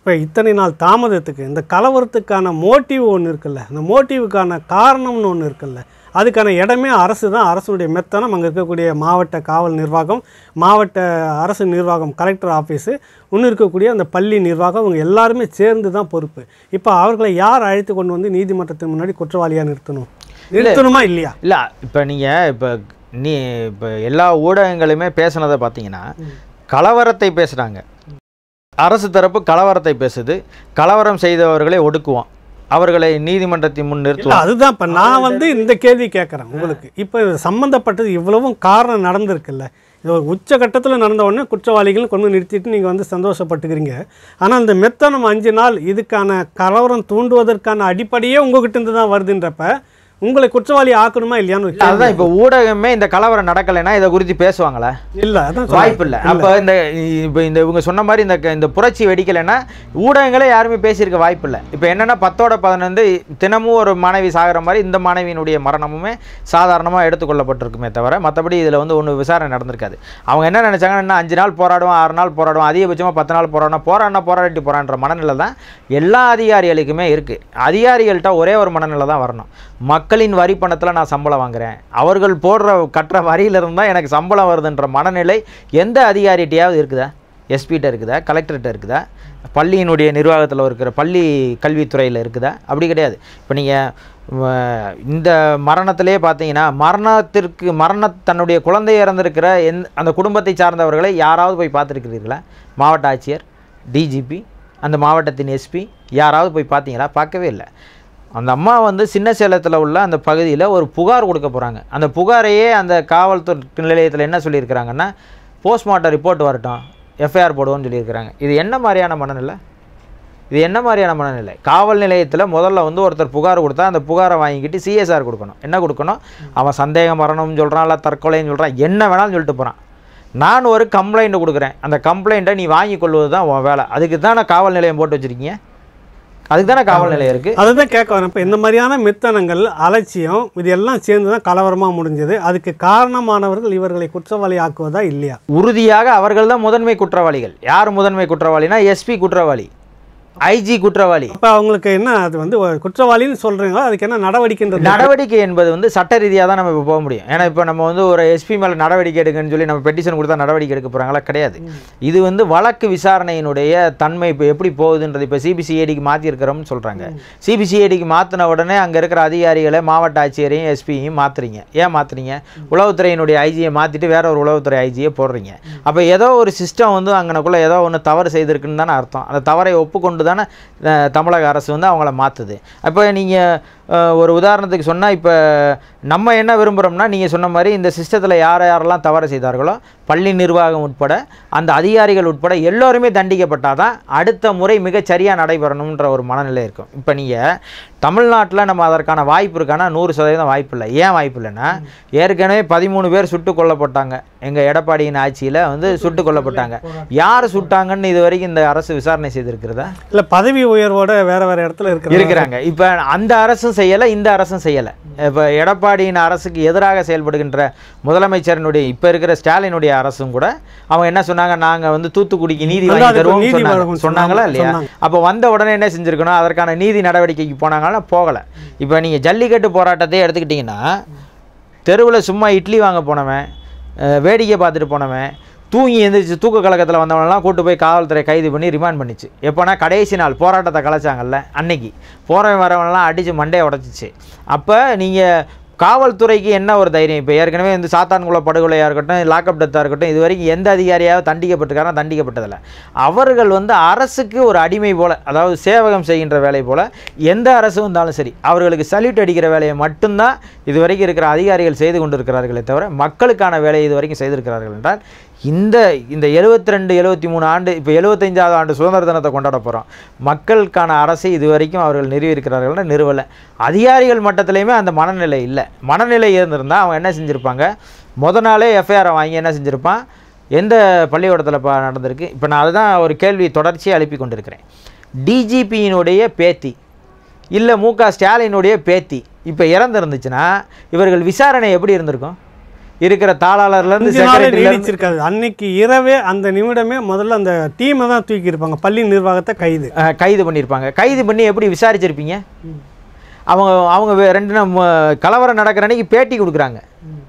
இப்போ இத்தனை நாள் தாமதத்துக்கு இந்த கலவரத்துக்கான மோட்டிவ் ஒன்று இருக்குல்ல அந்த மோட்டிவுக்கான காரணம்னு ஒன்று இருக்குல்ல அதுக்கான இடமே அரசு தான் அரசுடைய மெத்தனம் அங்கே இருக்கக்கூடிய மாவட்ட காவல் நிர்வாகம் மாவட்ட அரசு நிர்வாகம் கலெக்டர் ஆஃபீஸு இன்னும் இருக்கக்கூடிய அந்த பள்ளி நிர்வாகம் இவங்க எல்லாருமே சேர்ந்து தான் பொறுப்பு இப்போ அவர்களை யார் அழைத்து கொண்டு வந்து நீதிமன்றத்தின் முன்னாடி குற்றவாளியாக நிறுத்தணும் நிறுத்தணுமா இல்லையா இல்லை இப்போ நீங்கள் இப்போ நீ இப்போ எல்லா ஊடகங்களுமே பேசுனதை பார்த்தீங்கன்னா கலவரத்தை பேசுகிறாங்க அரசு தரப்பு கலவரத்தை பேசுது கலவரம் செய்தவர்களை ஒடுக்குவோம் அவர்களை நீதிமன்றத்தின் முன் இல்லை நிறுத்துவோம் அதுதான் இப்போ நான் வந்து இந்த கேள்வி கேட்குறேன் உங்களுக்கு இப்போ இது சம்மந்தப்பட்டது இவ்வளவும் காரணம் நடந்திருக்குல்ல இது ஒரு உச்சகட்டத்தில் நடந்த உடனே குற்றவாளிகள் கொண்டு வந்து நிறுத்திட்டு நீங்கள் வந்து சந்தோஷப்பட்டுக்கிறீங்க ஆனால் இந்த மெத்தனம் அஞ்சு நாள் இதுக்கான கலவரம் தூண்டுவதற்கான அடிப்படையே உங்ககிட்ட இருந்து தான் வருதுன்றப்ப உங்களை குற்றவாளி ஆக்கணுமா இல்லையான்னு ஒரு கேள்வி. அதுதான் இப்போ ஊடகமே இந்த கலவரம் நடக்கலைன்னா இதை குறித்து பேசுவாங்களே இல்லை அதான் சொல்றேன். வாய்ப்பு இல்லை அப்போ இந்த இப்போ இந்த இவங்க சொன்ன மாதிரி இந்த க- இந்த புரட்சி வெடிக்கலைன்னா ஊடகங்களே யாருமே பேசியிருக்க வாய்ப்பு இல்லை இப்போ என்னன்னா பத்தோட பதினொன்று தினமும் ஒரு மாணவி சாகிற மாதிரி இந்த மாணவியினுடைய மரணமுமே சாதாரணமாக எடுத்துக்கொள்ளப்பட்டிருக்குமே தவிர மற்றபடி இதில் வந்து ஒன்றும் விசாரணை நடந்திருக்காது அவங்க என்ன நினச்சாங்கன்னா என்ன அஞ்சு நாள் போராடுவோம் ஆறு நாள் போராடுவோம் அதிகபட்சமாக பத்து நாள் போராடணும் போராடினா போராடிட்டு போகிறான்ற மனநிலை தான் எல்லா அதிகாரிகளுக்குமே இருக்குது அதிகாரிகள்கிட்ட ஒரே ஒரு மனநிலை தான் வரணும் மக்களின் வரி பணத்தில் நான் சம்பளம் வாங்குறேன் அவர்கள் போடுற கட்டுற வரியிலிருந்து தான் எனக்கு சம்பளம் வருதுன்ற மனநிலை எந்த அதிகாரிகிட்டையாவது இருக்குதா எஸ்பிகிட்ட இருக்குதா கலெக்டர்கிட்ட இருக்குதா பள்ளியினுடைய நிர்வாகத்தில் இருக்கிற பள்ளி கல்வித்துறையில் இருக்குதா அப்படி கிடையாது இப்போ நீங்கள் இந்த மரணத்திலே பார்த்தீங்கன்னா மரணத்திற்கு மரண தன்னுடைய குழந்தை இறந்திருக்கிற எந் அந்த குடும்பத்தை சார்ந்தவர்களை யாராவது போய் பார்த்துருக்கிறீர்களா மாவட்ட ஆட்சியர் டிஜிபி அந்த மாவட்டத்தின் எஸ்பி யாராவது போய் பார்த்தீங்களா பார்க்கவே இல்லை அந்த அம்மா வந்து சின்ன சேலத்தில் உள்ள அந்த பகுதியில் ஒரு புகார் கொடுக்க போகிறாங்க அந்த புகாரையே அந்த காவல்துறை நிலையத்தில் என்ன சொல்லியிருக்கிறாங்கன்னா போஸ்ட்மார்ட்டம் ரிப்போர்ட் வரட்டும் எஃப்ஐஆர் போடுவோம்னு சொல்லியிருக்கிறாங்க இது என்ன மாதிரியான மனநிலை இது என்ன மாதிரியான மனநிலை காவல் நிலையத்தில் முதல்ல வந்து ஒருத்தர் புகார் கொடுத்தா அந்த புகாரை வாங்கிக்கிட்டு சிஎஸ்ஆர் கொடுக்கணும் என்ன கொடுக்கணும் அவன் சந்தேகம் மரணம்னு சொல்கிறான் இல்லை தற்கொலைன்னு சொல்கிறான் என்ன வேணாலும் சொல்லிட்டு போகிறான் நான் ஒரு கம்ப்ளைண்ட் கொடுக்குறேன் அந்த கம்ப்ளைண்ட்டை நீ வாங்கி கொள்வது தான் உன் வேலை அதுக்கு தான் நான் காவல் நிலையம் போட்டு வச்சுருக்கீங்க அதுக்கு தானே காவல் நிலையம் இருக்குது அதுதான் கேட்க வரேன் இப்போ இந்த மாதிரியான மெத்தனங்கள் அலட்சியம் இது எல்லாம் சேர்ந்து தான் கலவரமாக முடிஞ்சது அதுக்கு காரணமானவர்கள் இவர்களை குற்றவாளி ஆக்குவதா இல்லையா உறுதியாக அவர்கள் தான் முதன்மை குற்றவாளிகள் யார் முதன்மை குற்றவாளினா எஸ்பி குற்றவாளி ஐஜி குற்றவாளி அப்போ அவங்களுக்கு என்ன அது வந்து ஒரு குற்றவாளின்னு சொல்கிறீங்களோ அதுக்கு என்ன நடவடிக்கைன்றது நடவடிக்கை என்பது வந்து சட்ட ரீதியாக தான் நம்ம இப்போ போக முடியும் ஏன்னா இப்போ நம்ம வந்து ஒரு எஸ்பி மேலே நடவடிக்கை எடுக்கன்னு சொல்லி நம்ம பெட்டிஷன் கொடுத்தா நடவடிக்கை எடுக்க போகிறாங்களா கிடையாது இது வந்து வழக்கு விசாரணையினுடைய தன்மை இப்போ எப்படி போகுதுன்றது இப்போ சிபிசிஐடிக்கு மாற்றிருக்கிறோம்னு சொல்கிறாங்க சிபிசிஐடிக்கு மாற்றின உடனே அங்கே இருக்கிற அதிகாரிகளை மாவட்ட ஆட்சியரையும் எஸ்பியையும் மாற்றுறீங்க ஏன் மாற்றுறீங்க உளவுத்துறையினுடைய ஐஜியை மாற்றிட்டு வேற ஒரு உளவுத்துறை ஐஜியை போடுறீங்க அப்போ ஏதோ ஒரு சிஸ்டம் வந்து அங்கனக்குள்ளே ஏதோ ஒன்று தவறு செய்திருக்குன்னு தானே அர்த்தம் அந்த தவறை ஒப்புக்கொண்டு தானே அஹ், தமிழக அரசு வந்து அவங்கள மாற்றுது அப்போ நீங்கள் ஒரு உதாரணத்துக்கு சொன்னால் இப்போ நம்ம என்ன விரும்புகிறோம்னா நீங்கள் சொன்ன மாதிரி இந்த சிஸ்டத்தில் யார் யாரெல்லாம் தவறு செய்தார்களோ பள்ளி நிர்வாகம் உட்பட அந்த அதிகாரிகள் உட்பட எல்லோருமே தண்டிக்கப்பட்டால் தான் அடுத்த முறை மிகச் சரியாக நடைபெறணுன்ற ஒரு மனநிலை இருக்கும் இப்போ நீங்கள் தமிழ்நாட்டில் நம்ம அதற்கான வாய்ப்பு இருக்கானா நூறு சதவீதம் வாய்ப்பு இல்லை ஏன் வாய்ப்பு இல்லைன்னா ஏற்கனவே பதிமூணு பேர் சுட்டு கொல்லப்பட்டாங்க எங்கள் எடப்பாடியின் ஆட்சியில் வந்து சுட்டு கொல்லப்பட்டாங்க யார் சுட்டாங்கன்னு இது வரைக்கும் இந்த அரசு விசாரணை செய்திருக்கிறதா இல்லை பதவி உயர்வோட வேற வேற இடத்துல இருக்கிற இருக்கிறாங்க இப்போ அந்த அரசும் செய்யலை இந்த அரசும் செய்யலை இப்போ எடப்பாடியின் அரசுக்கு எதிராக செயல்படுகின்ற முதலமைச்சரினுடைய இப்போ இருக்கிற ஸ்டாலினுடைய அரசும் கூட அவங்க என்ன சொன்னாங்க நாங்கள் வந்து தூத்துக்குடிக்கு நீதி வந்து வாங்கி அதுக்கு தருவோம் நீதி சொன்னாங்க வழங்கும் சொன்னாங்களா சொன்னாங்க, இல்லையா சொன்னாங்க. அப்போ வந்த உடனே என்ன செஞ்சுருக்கணும் அதற்கான நீதி நடவடிக்கைக்கு போனாங்கன்னா போகலை இப்போ நீங்கள் ஜல்லிக்கட்டு போராட்டத்தை எடுத்துக்கிட்டிங்கன்னா தெருவில் சும்மா இட்லி வாங்க போனவன் அஹ், வேடிக்கை பார்த்துட்டு போனவன் தூங்கி எந்திரிச்சு தூக்க கலக்கத்தில் வந்தவனெல்லாம் கூட்டு போய் காவல்துறை கைது பண்ணி ரிமாண்ட் பண்ணிச்சு எப்போனா கடைசி நாள் போராட்டத்தை கலைச்சாங்கல்ல அன்னைக்கு போகிறவன் வரவனெல்லாம் அடித்து மண்டையை உடச்சிச்சு அப்போ நீங்கள் காவல்துறைக்கு என்ன ஒரு தைரியம் இப்போ ஏற்கனவே வந்து சாத்தான்குள படுகொலையாக இருக்கட்டும் லாக்அப் டெத்தாக இருக்கட்டும் இது வரைக்கும் எந்த அதிகாரியாவது தண்டிக்கப்பட்டிருக்காரா தண்டிக்கப்பட்டதில்லை அவர்கள் வந்து அரசுக்கு ஒரு அடிமை போல அதாவது சேவகம் செய்கின்ற வேலை போல எந்த அரசு வந்தாலும் சரி அவர்களுக்கு சல்யூட் அடிக்கிற வேலையை மட்டும்தான் இது வரைக்கும் இருக்கிற அதிகாரிகள் செய்து கொண்டிருக்கிறார்களே தவிர மக்களுக்கான வேலையை இது வரைக்கும் செய்திருக்கிறார்கள் என்றால் இந்த இந்த எழுபத்தி ரெண்டு எழுபத்தி மூணு ஆண்டு இப்போ எழுபத்தைந்தாவது ஆண்டு சுதந்திர தினத்தை கொண்டாட போகிறோம் மக்களுக்கான அரசை இது வரைக்கும் அவர்கள் நிறுவியிருக்கிறார்கள்னா நிறுவலை அதிகாரிகள் மட்டத்திலையுமே அந்த மனநிலை இல்லை மனநிலை இருந்திருந்தால் அவங்க என்ன செஞ்சுருப்பாங்க முத நாளே எஃப்ஐஆரை வாங்கி என்ன செஞ்சுருப்பான் எந்த பள்ளிக்கூடத்தில் ப நடந்திருக்கு இப்போ நான் அதுதான் ஒரு கேள்வி தொடர்ச்சியாக எழுப்பி கொண்டிருக்கிறேன் டிஜிபியினுடைய பேத்தி இல்லை மு க ஸ்டாலினுடைய பேத்தி இப்போ இறந்துருந்துச்சுன்னா இவர்கள் விசாரணை எப்படி இருந்திருக்கும் இருக்கிற தாளாளர்லேருந்து அஞ்சு நாளே செக்ரட்டரியிலேருந்து நீடிச்சிருக்காது அன்னைக்கு இரவே அந்த நிமிடமே முதல்ல அந்த டீமை தான் தூக்கி இருப்பாங்க பள்ளி நிர்வாகத்தை கைது அஹ், கைது பண்ணியிருப்பாங்க கைது பண்ணி எப்படி விசாரிச்சிருப்பீங்க அவங்க அவங்க வே- ரெண்டு நாள் மு- கலவரம் நடக்கிற அன்னைக்கு பேட்டி கொடுக்குறாங்க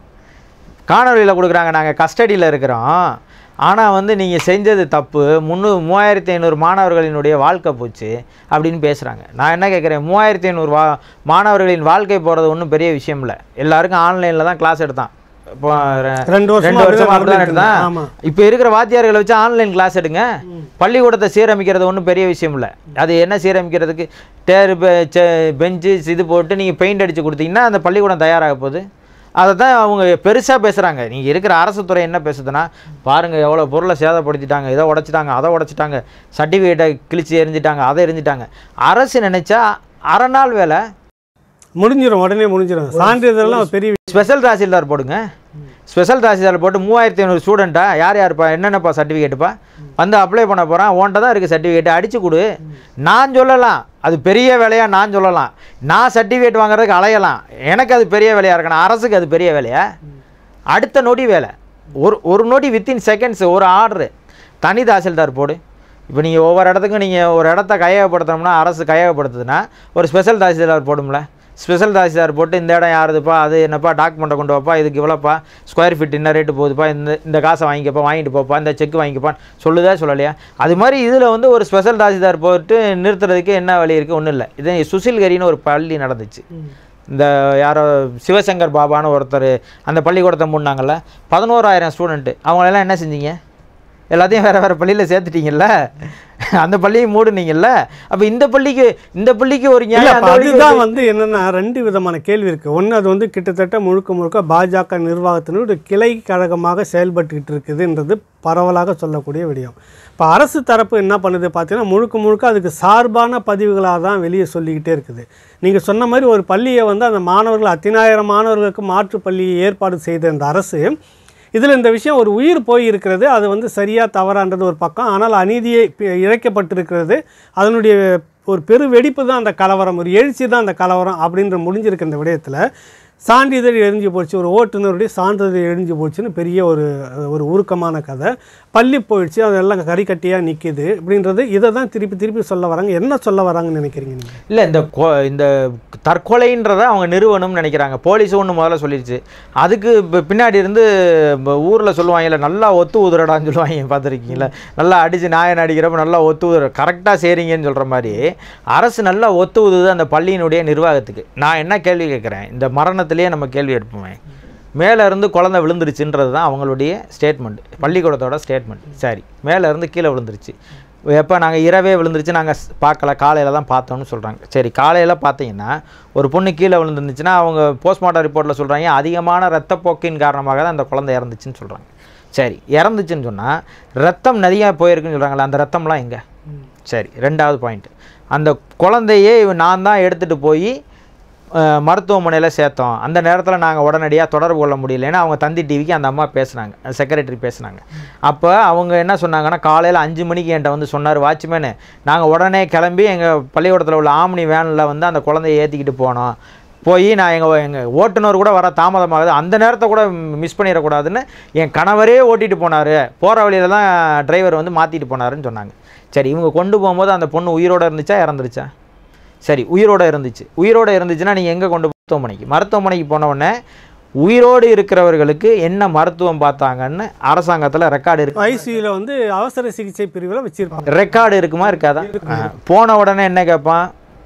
காணொலியில் கொடுக்குறாங்க நாங்கள் கஸ்டடியில் இருக்கிறோம் ஆனால் வந்து நீங்கள் செஞ்சது தப்பு முந்நூறு மூவாயிரத்தி ஐநூறு மாணவர்களினுடைய வாழ்க்கை போச்சு அப்படின்னு பேசுகிறாங்க நான் என்ன கேட்குறேன் மூவாயிரத்தி ஐநூறு வா மாணவர்களின் வாழ்க்கை போகிறது ஒன்றும் பெரிய விஷயம் இல்லை எல்லாருக்கும் ஆன்லைனில் தான் கிளாஸ் எடுத்தான் இப்போ ரெ- ரெண்டு வருஷமா ரெண்டு வருஷமா அப்படிதான் அப்படிதான் நடந்துட்டு எடுத்தான் ஆமா. இப்போ இருக்கிற வாத்தியார்களை வச்சு ஆன்லைன் கிளாஸ் எடுங்க பள்ளிக்கூடத்தை சீரமைக்கிறது ஒன்றும் பெரிய விஷயம் இல்லை அது என்ன சீரமைக்கிறதுக்கு டேரு பெஞ்சு இது போட்டு நீங்கள் பெயிண்ட் அடித்து கொடுத்தீங்கன்னா அந்த பள்ளிக்கூடம் தயாராக போகுது அதை தான் அவங்க பெருசாக பேசுகிறாங்க நீங்கள் இருக்கிற அரசு துறை என்ன பேசுதுன்னா பாருங்கள் எவ்வளோ பொருளை சேதப்படுத்திட்டாங்க இதை உடைச்சிட்டாங்க அதை உடைச்சிட்டாங்க சர்டிஃபிகேட்டை கிழிச்சு எரிஞ்சிட்டாங்க அதை எரிஞ்சிட்டாங்க அரசு நினச்சா அரை நாள் வேலை முடிஞ்சிடும் உடனே முடிஞ்சிடும் சான்றிதழ்லாம் பெரிய ஸ்பெஷல் தாசில்தார் போடுங்க ஸ்பெஷல் தாசில்தார் போட்டு மூவாயிரத்தி ஐநூறு ஸ்டூடெண்ட்டா யார் யாருப்பா என்னென்னப்பா சர்டிஃபிகேட்டுப்பா வந்து அப்ளை பண்ண போகிறான் ஓன்ட்ட தான் இருக்குது சர்டிஃபிகேட் அடிச்சு கொடு நான் சொல்லலாம் அது பெரிய வேலையா நான் சொல்லலாம் நான் சர்டிஃபிகேட் வாங்குறதுக்கு அலையலாம் எனக்கு அது பெரிய வேலையாக இருக்கணும் அரசுக்கு அது பெரிய வேலையா அடுத்த நொடி வேலை ஒரு ஒரு நொடி வித்தின் செகண்ட்ஸ் ஒரு ஆர்டரு தனி தாசில்தார் போடு இப்போ நீங்கள் ஒவ்வொரு இடத்துக்கும் நீங்கள் ஒரு இடத்த கையகப்படுத்தணும்னா அரசு கையகப்படுத்துதுன்னா ஒரு ஸ்பெஷல் தாசில்தார் போடும்ல ஸ்பெஷல் தாசில்தார் போட்டு இந்த இடம் யாருதுப்பா அது என்னப்பா டாக்குமெண்ட்டை கொண்டு வாப்பா இதுக்கு இவ்வளோப்பா ஸ்கொயர் ஃபீட் என்ன ரேட்டு போகுதுப்பா இந்த இந்த காசை வாங்கிக்கப்பா வாங்கிட்டு போப்பா இந்த செக் வாங்கிக்கப்பா சொல்லுதா சொல்லலையா அது மாதிரி இதில் வந்து ஒரு ஸ்பெஷல் தாசில்தார் போட்டு நிறுத்துறதுக்கு என்ன வழி இருக்குது ஒன்றும் இல்லை இது சுசில்கரின்னு ஒரு பள்ளி நடந்துச்சு இந்த யாரோ சிவசங்கர் பாபான்னு ஒருத்தர் அந்த பள்ளிக்கூடத்தை மூடினாங்கல்ல பதினோராயிரம் ஸ்டூடெண்ட்டு அவங்களெல்லாம் என்ன செஞ்சீங்க எல்லாத்தையும் வேறு வேறு பள்ளியில் சேர்த்துட்டீங்கல்ல அந்த பள்ளியை மூடுனீங்கல்ல அப்போ இந்த பள்ளிக்கு இந்த பள்ளிக்கு ஒரு இல்ல, நியாயம் அப்ப அந்த பள்ளிக்கு அதுதான் வந்து என்னன்னா ரெண்டு விதமான கேள்வி இருக்கு ஒன்று அது வந்து கிட்டத்தட்ட முழுக்க முழுக்க பாஜக நிர்வாகத்தினுடைய கிளை கழகமாக செயல்பட்டுக்கிட்டு இருக்குதுன்றது பரவலாக சொல்லக்கூடிய விடயம் இப்போ அரசு தரப்பு என்ன பண்ணுது பார்த்தீங்கன்னா முழுக்க முழுக்க அதுக்கு சார்பான பதிவுகளாக தான் வெளியே சொல்லிக்கிட்டே இருக்குது நீங்கள் சொன்ன மாதிரி ஒரு பள்ளியை வந்து அந்த மாணவர்கள் அத்தினாயிரம் மாணவர்களுக்கு மாற்று பள்ளியை ஏற்பாடு செய்த இந்த அரசு இதில் இந்த விஷயம் ஒரு உயிர் போய் இருக்கிறது அது வந்து சரியா தவறான்றது ஒரு பக்கம் ஆனால் அநீதியை பி- இழைக்கப்பட்டிருக்கிறது அதனுடைய ஒரு பெரு வெடிப்பு தான் அந்த கலவரம் ஒரு எழுச்சி தான் அந்த கலவரம் அப்படின்ற முடிஞ்சிருக்க இந்த விடயத்தில் சான்றிதழ் எரிஞ்சு போச்சு ஒரு ஓட்டுநருடைய சான்றிதழ் எரிஞ்சு போச்சுன்னு பெரிய ஒரு ஒரு உருக்கமான கதை பள்ளி போயிடுச்சு அதெல்லாம் கறிக்கட்டியாக நிற்கிது அப்படின்றது இதை தான் திருப்பி திருப்பி சொல்ல வராங்க என்ன சொல்ல வராங்கன்னு நினைக்கிறீங்க நீங்கள் இல்லை இந்த கொ- இந்த தற்கொலைன்றதை அவங்க நிறுவனம்னு நினைக்கிறாங்க போலீஸ் ஒன்று முதல்ல சொல்லிடுச்சு அதுக்கு இப்போ பின்னாடி இருந்து ஊரில் சொல்லுவாங்கல்ல நல்லா ஒத்து ஊதுறடான்னு சொல்லுவாங்க பார்த்துருக்கீங்களா நல்லா அடித்து நாயன் அடிக்கிறப்ப நல்லா ஒத்து ஊதுற கரெக்டாக செய்கிறீங்கன்னு சொல்கிற மாதிரி அரசு நல்லா ஒத்து ஊதுது அந்த பள்ளியினுடைய நிர்வாகத்துக்கு நான் என்ன கேள்வி கேட்குறேன் இந்த மரணத்திலேயே நம்ம கேள்வி எடுப்போமே மேலே இருந்து குழந்தை விழுந்துருச்சுன்றது தான் அவங்களுடைய ஸ்டேட்மெண்ட் பள்ளிக்கூடத்தோட ஸ்டேட்மெண்ட் சரி மேலே இருந்து கீழே விழுந்துருச்சு எப்போ நாங்கள் இரவே விழுந்துருச்சு நாங்கள் பார்க்கல காலையில் தான் பார்த்தோம்னு சொல்கிறாங்க சரி காலையில் பார்த்தீங்கன்னா ஒரு பொண்ணு கீழே விழுந்துருந்துச்சுன்னா அவங்க போஸ்ட்மார்ட்டம் ரிப்போர்ட்டில் சொல்கிறாங்க அதிகமான ரத்தப்போக்கின் காரணமாக தான் அந்த குழந்தை இறந்துச்சுன்னு சொல்கிறாங்க சரி இறந்துச்சுன்னு சொன்னால் ரத்தம் நிறையா போயிருக்குன்னு சொல்கிறாங்களே அந்த ரத்தம்லாம் எங்கே சரி ரெண்டாவது பாயிண்ட் அந்த குழந்தையே இவன் நான் தான் எடுத்துகிட்டு போய் மருத்துவமனையில் சேர்த்தோம் அந்த நேரத்தில் நாங்கள் உடனடியாக தொடர்பு கொள்ள முடியலன்னு அவங்க தந்தி டிவிக்கு அந்த அம்மா பேசுனாங்க செக்ரட்டரி பேசுனாங்க அப்போ அவங்க என்ன சொன்னாங்கன்னா காலையில் அஞ்சு மணிக்கு என்கிட்ட வந்து சொன்னார் வாட்ச்மேனு நாங்கள் உடனே கிளம்பி எங்கள் பள்ளிக்கூடத்தில் உள்ள ஆம்னி வேனில் வந்து அந்த குழந்தைய ஏற்றிக்கிட்டு போனோம் போய் நான் எங்கள் எங்கள் ஓட்டுநர் கூட வர தாமதமாகுது அந்த நேரத்தை கூட மிஸ் பண்ணிடக்கூடாதுன்னு என் கணவரே ஓட்டிட்டு போனார் போகிற வழியில் தான் டிரைவர் வந்து மாற்றிட்டு போனாருன்னு சொன்னாங்க சரி இவங்க கொண்டு போகும்போது அந்த பொண்ணு உயிரோட இருந்துச்சா இறந்துருச்சா சரி உயிரோட இருந்துச்சு உயிரோட இருந்துச்சுன்னா நீங்கள் எங்கே கொண்டு போய் மருத்துவமனைக்கு மருத்துவமனைக்கு போன உடனே உயிரோடு இருக்கிறவர்களுக்கு என்ன மருத்துவம் பார்த்தாங்கன்னு அரசாங்கத்தில் ரெக்கார்டு இருக்கு ஐசியூவில் வந்து அவசர சிகிச்சை பிரிவில் வச்சுருப்பாங்க ரெக்கார்டு இருக்குமா இருக்காதா ஆ. போன உடனே என்ன கேட்பான்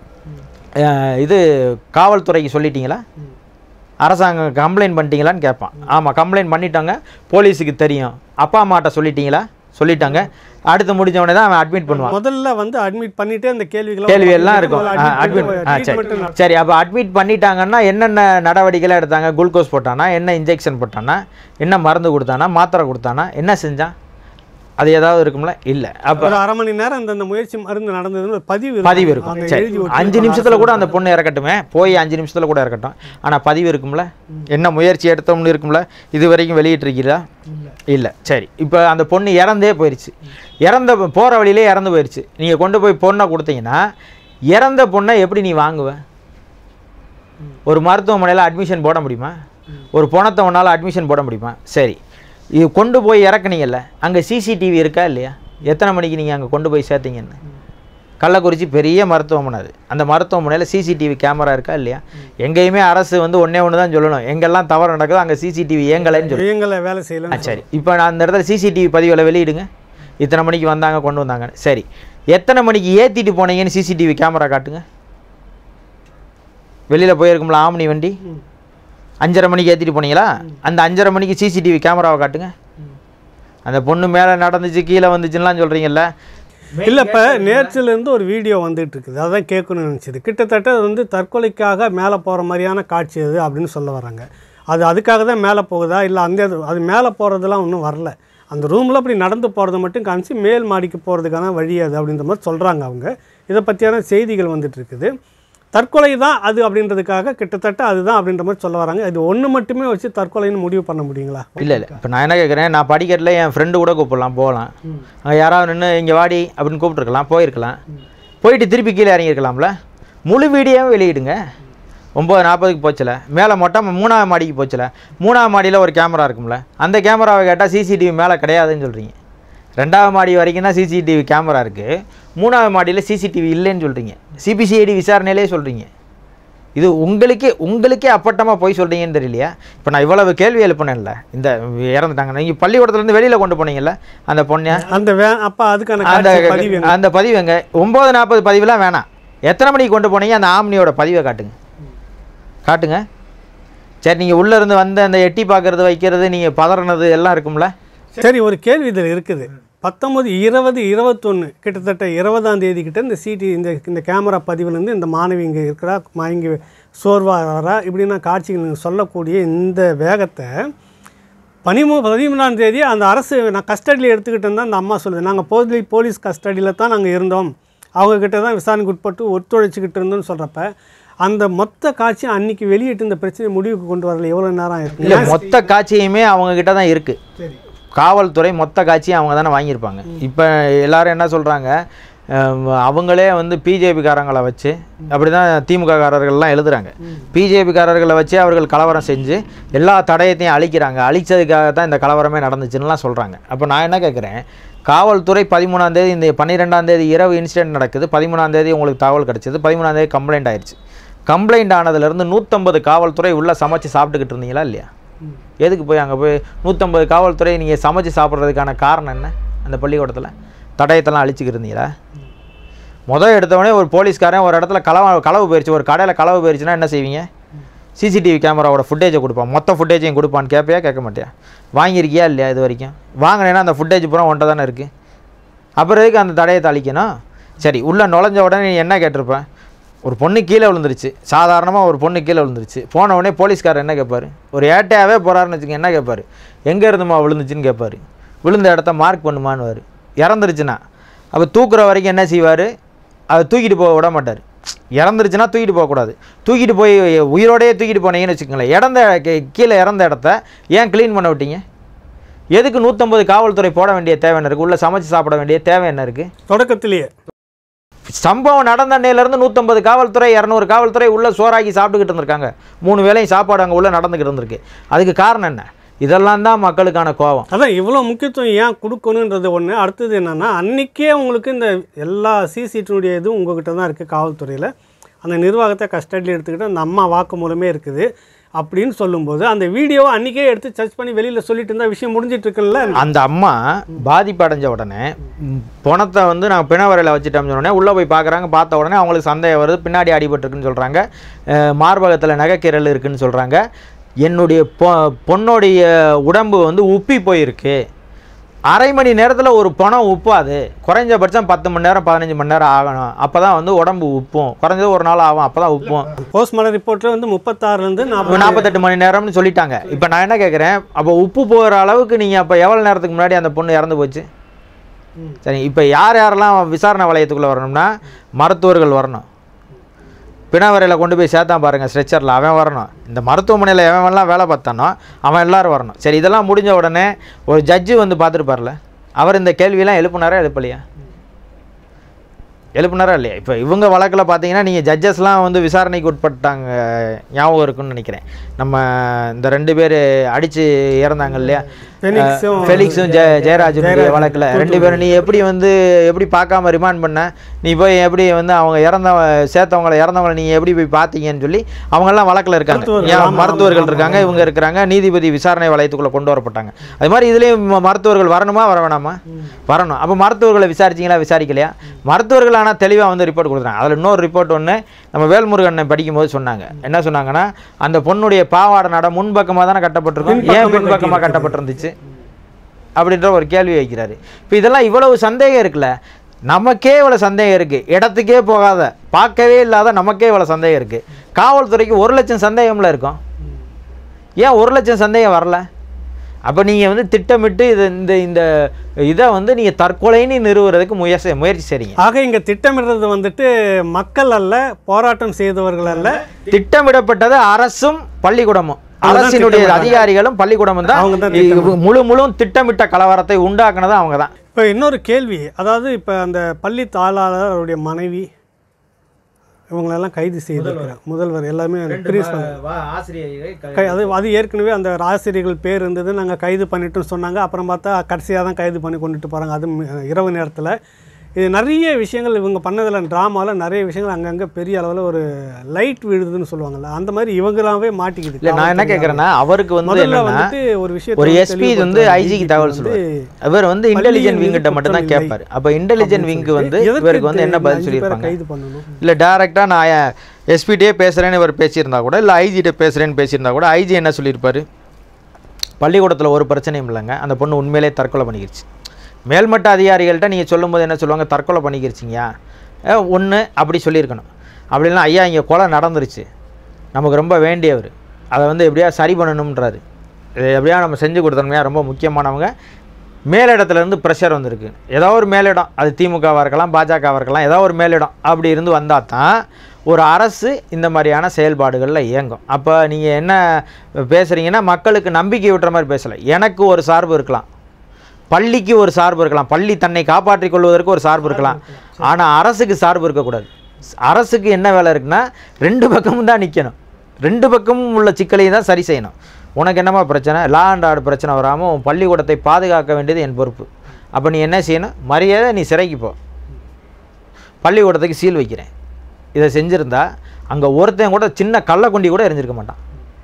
அஹ், இது காவல்துறைக்கு சொல்லிட்டீங்களா அரசாங்கம் கம்ப்ளைண்ட் பண்ணிட்டீங்களான்னு கேட்பான் ஆமாம் கம்ப்ளைண்ட் பண்ணிட்டாங்க போலீஸுக்கு தெரியும் அப்பா அம்மாட்ட சொல்லிட்டீங்களா சொல்லிட்டாங்க அடுத்து முடிஞ்ச உடனே தான் அவன் அட்மிட் பண்ணுவான் முதல்ல வந்து அட்மிட் பண்ணிட்டு அந்த கேள்விகளை கேள்வி எல்லாம் இருக்கும் அட்மிட் சரி சரி அப்போ அட்மிட் பண்ணிட்டாங்கன்னா என்னென்ன நடவடிக்கைலாம் எடுத்தாங்க குளுக்கோஸ் போட்டானா என்ன இன்ஜெக்ஷன் போட்டானா என்ன மருந்து கொடுத்தானா மாத்திரை கொடுத்தானா என்ன செஞ்சான் அது ஏதாவது இருக்கும்ல இல்லை அப்போ ஒரு அரை மணி நேரம் அந்த அந்த முயற்சி மருந்து நடந்ததுன்னு ஒரு பதிவு இருக்கும். பதிவு இருக்கும் அங்க சரி எழுதி ஒட்டி அஞ்சு நிமிஷத்துல கூட அந்த பொண்ணு இறக்கட்டுமே போய் அஞ்சு நிமிஷத்துல கூட இறக்கட்டும் ஆனா பதிவு இருக்கும்ல என்ன முயற்சி எடுத்தோம்னு இருக்கும்ல இது வரைக்கும் வெளியிட்டிருக்கீங்களா இல்ல சரி இப்போ அந்த பொண்ணு இறந்தே போயிடுச்சு இறந்த போற வழியிலே இறந்து போயிடுச்சு நீங்க கொண்டு போய் பொண்ணை கொடுத்தீங்கன்னா இறந்த பொண்ணை எப்படி நீ வாங்குவ ஒரு மருத்துவமனையில் அட்மிஷன் போட முடியுமா ஒரு பணத்தை உன்னால் அட்மிஷன் போட முடியுமா சரி இது கொண்டு போய் இறக்குனீங்கல்ல அங்கே சிசிடிவி இருக்கா இல்லையா எத்தனை மணிக்கு நீங்கள் அங்கே கொண்டு போய் சேர்த்தீங்கன்னு கள்ளக்குறிச்சி பெரிய மருத்துவமனை அது அந்த மருத்துவமனையில் சிசிடிவி கேமரா இருக்கா இல்லையா எங்கேயுமே அரசு வந்து ஒன்றே ஒன்று தான் சொல்லணும் எங்கெல்லாம் தவறு நடக்குதோ அங்கே சிசிடிவி இயங்கலைன்னு சொல்லணும் இயங்களை வேலை ஆ செய்யலாம் சரி இப்போ நான் அந்த இடத்துல சிசிடிவி பதிவில் வெளியிடுங்க இத்தனை மணிக்கு வந்தாங்க கொண்டு வந்தாங்கன்னு சரி எத்தனை மணிக்கு ஏற்றிட்டு போனீங்கன்னு சிசிடிவி கேமரா காட்டுங்க வெளியில் போயிருக்கும்ல ஆம்னி வண்டி அஞ்சரை மணிக்கு ஏற்றிட்டு போனீங்களா அந்த அஞ்சரை மணிக்கு சிசிடிவி கேமராவை காட்டுங்க அந்த பொண்ணு மேலே நடந்துச்சு கீழே வந்துச்சுன்னுலாம் சொல்கிறீங்கல்ல இல்லை இப்போ நேற்றுலேருந்து ஒரு வீடியோ வந்துட்டு இருக்குது அதான் கேட்கணும்னு நினச்சது கிட்டத்தட்ட அது வந்து தற்கொலைக்காக மேலே போகிற மாதிரியான காட்சி அது அப்படின்னு சொல்ல வராங்க அது அதுக்காக தான் மேலே போகுதா இல்லை அந்த இது- அது மேலே போகிறதுலாம் ஒன்றும் வரல அந்த ரூமில் அப்படி நடந்து போகிறத மட்டும் காமிச்சு மேல் மாடிக்கு போகிறதுக்கான வழி அது அப்படின்ற மாதிரி சொல்கிறாங்க அவங்க இதை பற்றியான செய்திகள் வந்துட்டு இருக்குது தற்கொலை தான் அது அப்படின்றதுக்காக கிட்டத்தட்ட அதுதான் அப்படின்ற மாதிரி சொல்ல வராங்க இது ஒன்று மட்டுமே வச்சு தற்கொலைன்னு முடிவு பண்ண முடியுங்களா இல்லை இல்லை இப்போ நான் என்ன கேட்குறேன் நான் படிக்கட்டில் என் ஃப்ரெண்டு கூட கூப்பிடலாம் போகலாம் அங்கே யாராவது நின்று இங்கே வாடி அப்படின்னு கூப்பிட்டுருக்கலாம் போயிருக்கலாம் போயிட்டு திருப்பி கீழே இறங்கியிருக்கலாம்ல முழு வீடியோவும் வெளியிடுங்க ஒம்பது நாற்பதுக்கு போச்சுல மேலே மொட்டை மூணாவது மாடிக்கு போச்சுல மூணாவது மாடியில் ஒரு கேமரா இருக்கும்ல அந்த கேமராவை கேட்டால் சிசிடிவி மேலே கிடையாதுன்னு சொல்கிறீங்க ரெண்டாவது மாடி வரைக்கும் தான் சிசிடிவி கேமரா இருக்குது மூணாவது மாடியில் சிசிடிவி இல்லைன்னு சொல்கிறீங்க சிபிசிஐடி விசாரணையிலே சொல்கிறீங்க இது உங்களுக்கே உங்களுக்கே அப்பட்டமாக போய் சொல்கிறீங்கன்னு தெரியலையா இப்போ நான் இவ்வளவு கேள்வி எழுப்பினேன்ல இந்த இறந்துட்டாங்க நீங்கள் பள்ளிக்கூடத்துலேருந்து வெளியில் கொண்டு போனீங்கல்ல அந்த பொண்ணை அந்த வே அப்போ அதுக்கான அந்த காட்சி பதிவு எங்க? அந்த பதிவு எங்க ஒம்பது நாற்பது பதிவுலாம் வேணாம் எத்தனை மணிக்கு கொண்டு போனீங்க அந்த ஆம்னியோட பதிவை காட்டுங்க காட்டுங்க சரி நீங்கள் உள்ளே இருந்து வந்து அந்த எட்டி பார்க்கறது வைக்கிறது நீங்கள் பதறினது எல்லாம் இருக்கும்ல சரி ஒரு கேள்வி இதில் இருக்குது பத்தொம்பது இருபது இருபத்தொன்று கிட்டத்தட்ட இருபதாம் தேதி கிட்ட இந்த சிடி இந்த இந்த கேமரா பதிவுலேருந்து இந்த மாணவி இங்கே இருக்கிறா மயங்கி சோர்வாகிறா இப்படின்னா காட்சிகள் நீங்க சொல்லக்கூடிய இந்த வேகத்தை பதிமூ பதிமூணாம் தேதி அந்த அரசு நான் கஸ்டடியில் எடுத்துக்கிட்டு இருந்தால் அந்த அம்மா சொல்லுது நாங்கள் போலி போலீஸ் கஸ்டடியில் தான் நாங்கள் இருந்தோம் அவங்கக்கிட்ட தான் விசாரணைக்கு உட்பட்டு ஒத்துழைச்சிக்கிட்டு இருந்தோம்னு சொல்கிறப்ப அந்த மொத்த காட்சி அன்னைக்கு வெளியிட்டு இந்த பிரச்சனை முடிவுக்கு கொண்டு வரல எவ்வளோ நேரம் இல்லை இருக்கு மொத்த காட்சியுமே அவங்க கிட்ட தான் இருக்குது சரி காவல்துறை மொத்த காட்சியும் அவங்க தானே வாங்கியிருப்பாங்க இப்போ எல்லாரும் என்ன சொல்கிறாங்க அவங்களே வந்து பிஜேபிக்காரங்களை வச்சு அப்படி தான் திமுககாரர்கள்லாம் எழுதுறாங்க பிஜேபிக்காரர்களை வச்சு அவர்கள் கலவரம் செஞ்சு எல்லா தடயத்தையும் அழிக்கிறாங்க அழிச்சதுக்காக தான் இந்த கலவரமே நடந்துச்சுன்னுலாம் சொல்கிறாங்க அப்போ நான் என்ன கேட்குறேன் காவல்துறை பதிமூணாம் தேதி இந்த பன்னிரெண்டாம் தேதி இரவு இன்சிடென்ட் நடக்குது பதிமூணாம் தேதி உங்களுக்கு தகவல் கிடச்சிது பதிமூணாம் தேதி கம்ப்ளைண்ட் ஆயிடுச்சு கம்ப்ளைண்ட் ஆனதுலேருந்து நூற்றம்பது காவல்துறை உள்ளே சமைச்சு சாப்பிட்டுக்கிட்டு இருந்தீங்களா இல்லையா எதுக்கு போய் அங்கே போய் நூற்றம்பது காவல்துறை நீங்கள் சமைச்சு சாப்பிட்றதுக்கான காரணம் என்ன அந்த பள்ளிக்கூடத்தில் தடயத்தெல்லாம் அழிச்சுக்கிட்டு இருந்தீங்களா முதல் எடுத்தவொடனே ஒரு போலீஸ்காரன் ஒரு இடத்துல களவு களவு போயிடுச்சு ஒரு கடையில் களவு போயிடுச்சுன்னா என்ன செய்வீங்க சிசிடிவி கேமராவோட ஃபுட்டேஜை கொடுப்பான் மொத்த ஃபுட்டேஜையும் கொடுப்பான்னு கேட்பையா கேட்க மாட்டியா வாங்கியிருக்கியா இல்லையா இது வரைக்கும் வாங்கினேன்னா அந்த ஃபுட்டேஜ் பூரா ஒன்றை தானே இருக்குது அப்புறம் எதுக்கு அந்த தடயத்தை அழிக்கணும் சரி உள்ளே நுழைஞ்ச உடனே நீ என்ன கேட்டிருப்பேன் ஒரு பொண்ணு கீழே விழுந்துருச்சு சாதாரணமாக ஒரு பொண்ணு கீழே விழுந்துருச்சு போன உடனே போலீஸ்காரர் என்ன கேட்பாரு ஒரு ஏட்டையாவே போகிறாருன்னு வச்சுக்கோங்க என்ன கேட்பாரு எங்கே இருந்துமா விழுந்துச்சுன்னு கேட்பாரு விழுந்த இடத்த மார்க் பண்ணுமான்னுவார் இறந்துருச்சுன்னா அப்போ தூக்குற வரைக்கும் என்ன செய்வார் அதை தூக்கிட்டு போக விட மாட்டார் இறந்துருச்சுன்னா தூக்கிட்டு போகக்கூடாது தூக்கிட்டு போய் உயிரோடையே தூக்கிட்டு போனீங்கன்னு வச்சுக்கோங்களேன் இறந்த கீ- கீழே இறந்த இடத்த ஏன் க்ளீன் பண்ண விட்டீங்க எதுக்கு நூற்றம்பது காவல்துறை போட வேண்டிய தேவை என்ன இருக்குது உள்ளே சமைச்சு சாப்பிட வேண்டிய தேவை என்ன இருக்குது தொடக்கத்திலேயே சம்பவம் நடந்த அன்னையிலேருந்து நூற்றம்பது காவல்துறை இரநூறு காவல்துறை உள்ள சோறாக்கி சாப்பிட்டுக்கிட்டு இருந்திருக்காங்க மூணு வேளையும் சாப்பாடு அங்கே உள்ளே நடந்துக்கிட்டு இருந்திருக்கு அதுக்கு காரணம் என்ன இதெல்லாம் தான் மக்களுக்கான கோபம் அதான் இவ்வளோ முக்கியத்துவம் ஏன் கொடுக்கணுன்றது ஒன்று அடுத்தது என்னென்னா அன்றைக்கே உங்களுக்கு இந்த எல்லா சிசிடிவியுடைய இதுவும் உங்ககிட்ட தான் இருக்குது காவல்துறையில் அந்த நிர்வாகத்தை கஸ்டடியில் எடுத்துக்கிட்டு அந்த அம்மா வாக்கு மூலமே இருக்குது அப்படின்னு சொல்லும்போது அந்த வீடியோவை அன்றைக்கே எடுத்து சர்ச் பண்ணி வெளியில் சொல்லிட்டு இருந்தால் விஷயம் முடிஞ்சிட்டு இருக்குல்ல அந்த அம்மா பாதிப்பு அடைஞ்ச உடனே ம், பணத்தை வந்து நான் பிணவரையில் வச்சுட்டோம்னு உடனே உள்ளே போய் பார்க்குறாங்க பார்த்த உடனே அவங்களுக்கு சந்தேகம் வருது பின்னாடி அடிபட்டிருக்குன்னு சொல்கிறாங்க மார்பகத்தில் நகைக்கீரல் இருக்குன்னு சொல்கிறாங்க என்னுடைய பொ பொண்ணுடைய உடம்பு வந்து உப்பி போயிருக்கு அரை மணி நேரத்தில் ஒரு பணம் உப்பாது குறைஞ்சபட்சம் பத்து மணி நேரம் பதினஞ்சு மணி நேரம் ஆகணும் அப்போ தான் வந்து உடம்பு உப்பும் குறைஞ்சது ஒரு நாள் ஆகும் அப்போ தான் உப்பும் போஸ்ட்மார்டம் ரிப்போர்ட்டில் வந்து முப்பத்தாறுலேருந்து நாற்பது நாற்பத்தெட்டு மணி நேரம்னு சொல்லிட்டாங்க இப்போ நான் என்ன கேட்குறேன் அப்போ உப்பு போகிற அளவுக்கு நீங்கள் அப்போ எவ்வளோ நேரத்துக்கு முன்னாடி அந்த பொண்ணு இறந்து போச்சு சரி இப்போ யார் யாரெல்லாம் விசாரணை வளையத்துக்குள்ளே வரணும்னா மருத்துவர்கள் வரணும் பிணவரையில் கொண்டு போய் சேர்த்தான் பாருங்கள் ஸ்ட்ரெச்சரில் அவன் வரணும் இந்த மருத்துவமனையில் எவன்லாம் வேலை பார்த்தானோ அவன் எல்லாரும் வரணும் சரி இதெல்லாம் முடிஞ்ச உடனே ஒரு ஜட்ஜு வந்து பார்த்துருப்பார்ல அவர் இந்த கேள்வியெல்லாம் எழுப்புனாரா எழுப்பலையா எழுப்புனாரா இல்லையா இப்போ இவங்க வழக்கில் பார்த்தீங்கன்னா நீங்கள் ஜட்ஜஸ்லாம் வந்து விசாரணைக்கு உட்பட்டாங்க ஞாபகம் இருக்குன்னு நினைக்கிறேன் நம்ம இந்த ரெண்டு பேர் அடித்து இறந்தாங்க இல்லையா ஃபெனிக்ஸும் ஃபெலிக்ஸும் ஜெ ஜெயராஜனுடைய வழக்கில் ரெண்டு பேரும் நீ எப்படி வந்து எப்படி பார்க்காம ரிமாண்ட் பண்ண நீ போய் எப்படி வந்து அவங்க இறந்த சேர்த்தவங்கள இறந்தவங்கள நீங்கள் எப்படி போய் பார்த்தீங்கன்னு சொல்லி அவங்கெல்லாம் வழக்கில் இருக்காங்க மருத்துவர்கள், ஏன் ஆமா, மருத்துவர்கள் ஆமா, இருக்காங்க இவங்க இருக்கிறாங்க நீதிபதி விசாரணை வளையத்துக்குள்ளே கொண்டு வரப்பட்டாங்க அது மாதிரி இதுலேயும் ம- மருத்துவர்கள் வரணுமா வர வேணாமா வரணும் அப்போ மருத்துவர்களை விசாரிச்சிங்களா விசாரிக்கலையா மருத்துவர்கள் ஆனால் தெளிவாக வந்து ரிப்போர்ட் கொடுக்குறாங்க அதில் இன்னொரு ரிப்போர்ட் ஒன்று நம்ம வேல்முருகன் படிக்கும்போது சொன்னாங்க என்ன சொன்னாங்கன்னா அந்த பொண்ணுடைய பாவாடை நட முன்பக்கமாக தானே கட்டப்பட்டிருக்கும் ஏன் பின்பக்கமாக கட்டப்பட்டிருந்துச்சு அப்படின்ற ஒரு கேள்வி வைக்கிறாரு இப்போ இதெல்லாம் இவ்வளவு சந்தேகம் இருக்குல்ல நமக்கே இவ்வளோ சந்தேகம் இருக்குது இடத்துக்கே போகாத பார்க்கவே இல்லாத நமக்கே இவ்வளோ சந்தேகம் இருக்குது காவல்துறைக்கு ஒரு லட்சம் சந்தேகம்ல இருக்கும் ஏன் ஒரு லட்சம் சந்தேகம் வரல அப்போ நீங்கள் வந்து திட்டமிட்டு இது இந்த இந்த இதை வந்து நீங்கள் தற்கொலைன்னு நிறுவுறதுக்கு முயற்சி முயற்சி செய்றீங்க ஆக இங்க திட்டமிடுறது வந்துட்டு மக்கள் அல்ல போராட்டம் செய்தவர்கள் அல்ல திட்டமிடப்பட்டது அரசும் பள்ளிக்கூடமும் அவங்க தான் அரசினுடைய திட்டமிடுறாங்க. அதிகாரிகளும் பள்ளிக்கூடமும் அவங்க தான் தான் இது முழு முழும் திட்டமிட்ட கலவரத்தை உண்டாக்குனது அவங்க தான் இப்போ இன்னொரு கேள்வி அதாவது இப்போ அந்த பள்ளி தாளாளர் அவருடைய மனைவி இவங்களெல்லாம் கைது செய்திருக்கிறாங்க முதல்வர் எல்லாமே பிரின்சிபல் கை அது அது ஏற்கனவே அந்த ஆசிரியர்கள் பேர் இருந்தது நாங்கள் கைது பண்ணிட்டோம்னு சொன்னாங்க அப்புறம் பார்த்தா கடைசியாக தான் கைது பண்ணி கொண்டுட்டு போகிறாங்க அதுவும் அஹ், இரவு நேரத்தில் இது நிறைய விஷயங்கள் இவங்க பண்ணதில் ட்ராமாவில் நிறைய விஷயங்கள் அங்கங்கே பெரிய அளவில் ஒரு லைட் விழுதுன்னு சொல்லுவாங்கல்ல அந்த மாதிரி இவங்களாவே மாட்டிக்குது இல்ல நான் என்ன கேட்குறேன்னா அவருக்கு வந்து முதல்ல என்னன்னா வந்துட்டு ஒரு விஷயத்தை ஒரு வந்து எஸ்பி வந்து தெளிவுபடுத்துறாங்க. ஐஜிக்கு தகவல் வந்து சொல்லுவார் அவர் வந்து பள்ளியின் இன்டெலிஜென்ட் மீது விங்கிட்ட மட்டும் தான் குற்றம் கேட்பாரு அப்போ இன்டெலிஜென்ட் விங்க்கு வந்து எதற்கு இவருக்கு வந்து என்ன இந்த பதில் அஞ்சு பேரை சொல்லியிருப்பாங்க கைது பண்ணணும் இல்லை டேரெக்டாக நான் எஸ்பிட்டே பேசுகிறேன்னு இவர் பேசியிருந்தா கூட இல்லை ஐஜிட்ட பேசுகிறேன்னு பேசியிருந்தா கூட ஐஜி என்ன சொல்லியிருப்பாரு பள்ளிக்கூடத்தில் ஒரு பிரச்சனையும் இல்லைங்க அந்த பொண்ணு உண்மையிலே தற்கொலை பண்ணிக்கிருச்சு மேல்மட்ட அதிகாரிகள்கிட்ட நீங்கள் சொல்லும்போது என்ன சொல்லுவாங்க தற்கொலை பண்ணிக்கிருச்சிங்க ஒன்று அப்படி சொல்லியிருக்கணும் அப்படி இல்லைன்னா ஐயா இங்கே கொலை நடந்துருச்சு நமக்கு ரொம்ப வேண்டியவர் அதை வந்து எப்படியா சரி பண்ணணுன்றாரு இதை எப்படியா நம்ம செஞ்சு கொடுத்தோம்னா ரொம்ப முக்கியமானவங்க மேலிடத்துலேருந்து ப்ரெஷர் வந்திருக்கு ஏதோ ஒரு மேலிடம் அது திமுகவாக இருக்கலாம் பாஜகவாக இருக்கலாம் ஏதோ ஒரு மேலிடம் அப்படி இருந்து வந்தால் தான் ஒரு அரசு இந்த மாதிரியான செயல்பாடுகளில் இயங்கும் அப்போ நீங்கள் என்ன பேசுகிறீங்கன்னா மக்களுக்கு நம்பிக்கை விட்டுற மாதிரி பேசலை எனக்கு ஒரு சார்பு இருக்கலாம் பள்ளிக்கு ஒரு சார்பு இருக்கலாம் பள்ளி தன்னை காப்பாற்றிக் கொள்வதற்கு ஒரு சார்பு இருக்கலாம் ஆனால் அரசுக்கு சார்பு இருக்கக்கூடாது அரசுக்கு என்ன வேலை இருக்குன்னா ரெண்டு பக்கமும் தான் நிற்கணும் ரெண்டு பக்கமும் உள்ள சிக்கலையும் தான் சரி செய்யணும் உனக்கு என்னம்மா பிரச்சனை லா அண்ட் ஆர்டர் பிரச்சனை வராமல் உன் பள்ளிக்கூடத்தை பாதுகாக்க வேண்டியது என் பொறுப்பு அப்போ நீ என்ன செய்யணும் மரியாதை நீ சிறைக்கு போ பள்ளிக்கூடத்துக்கு சீல் வைக்கிறேன் இதை செஞ்சுருந்தா அங்கே ஒருத்தன் கூட சின்ன கள்ளக்குண்டி கூட எரிஞ்சிருக்க மாட்டான்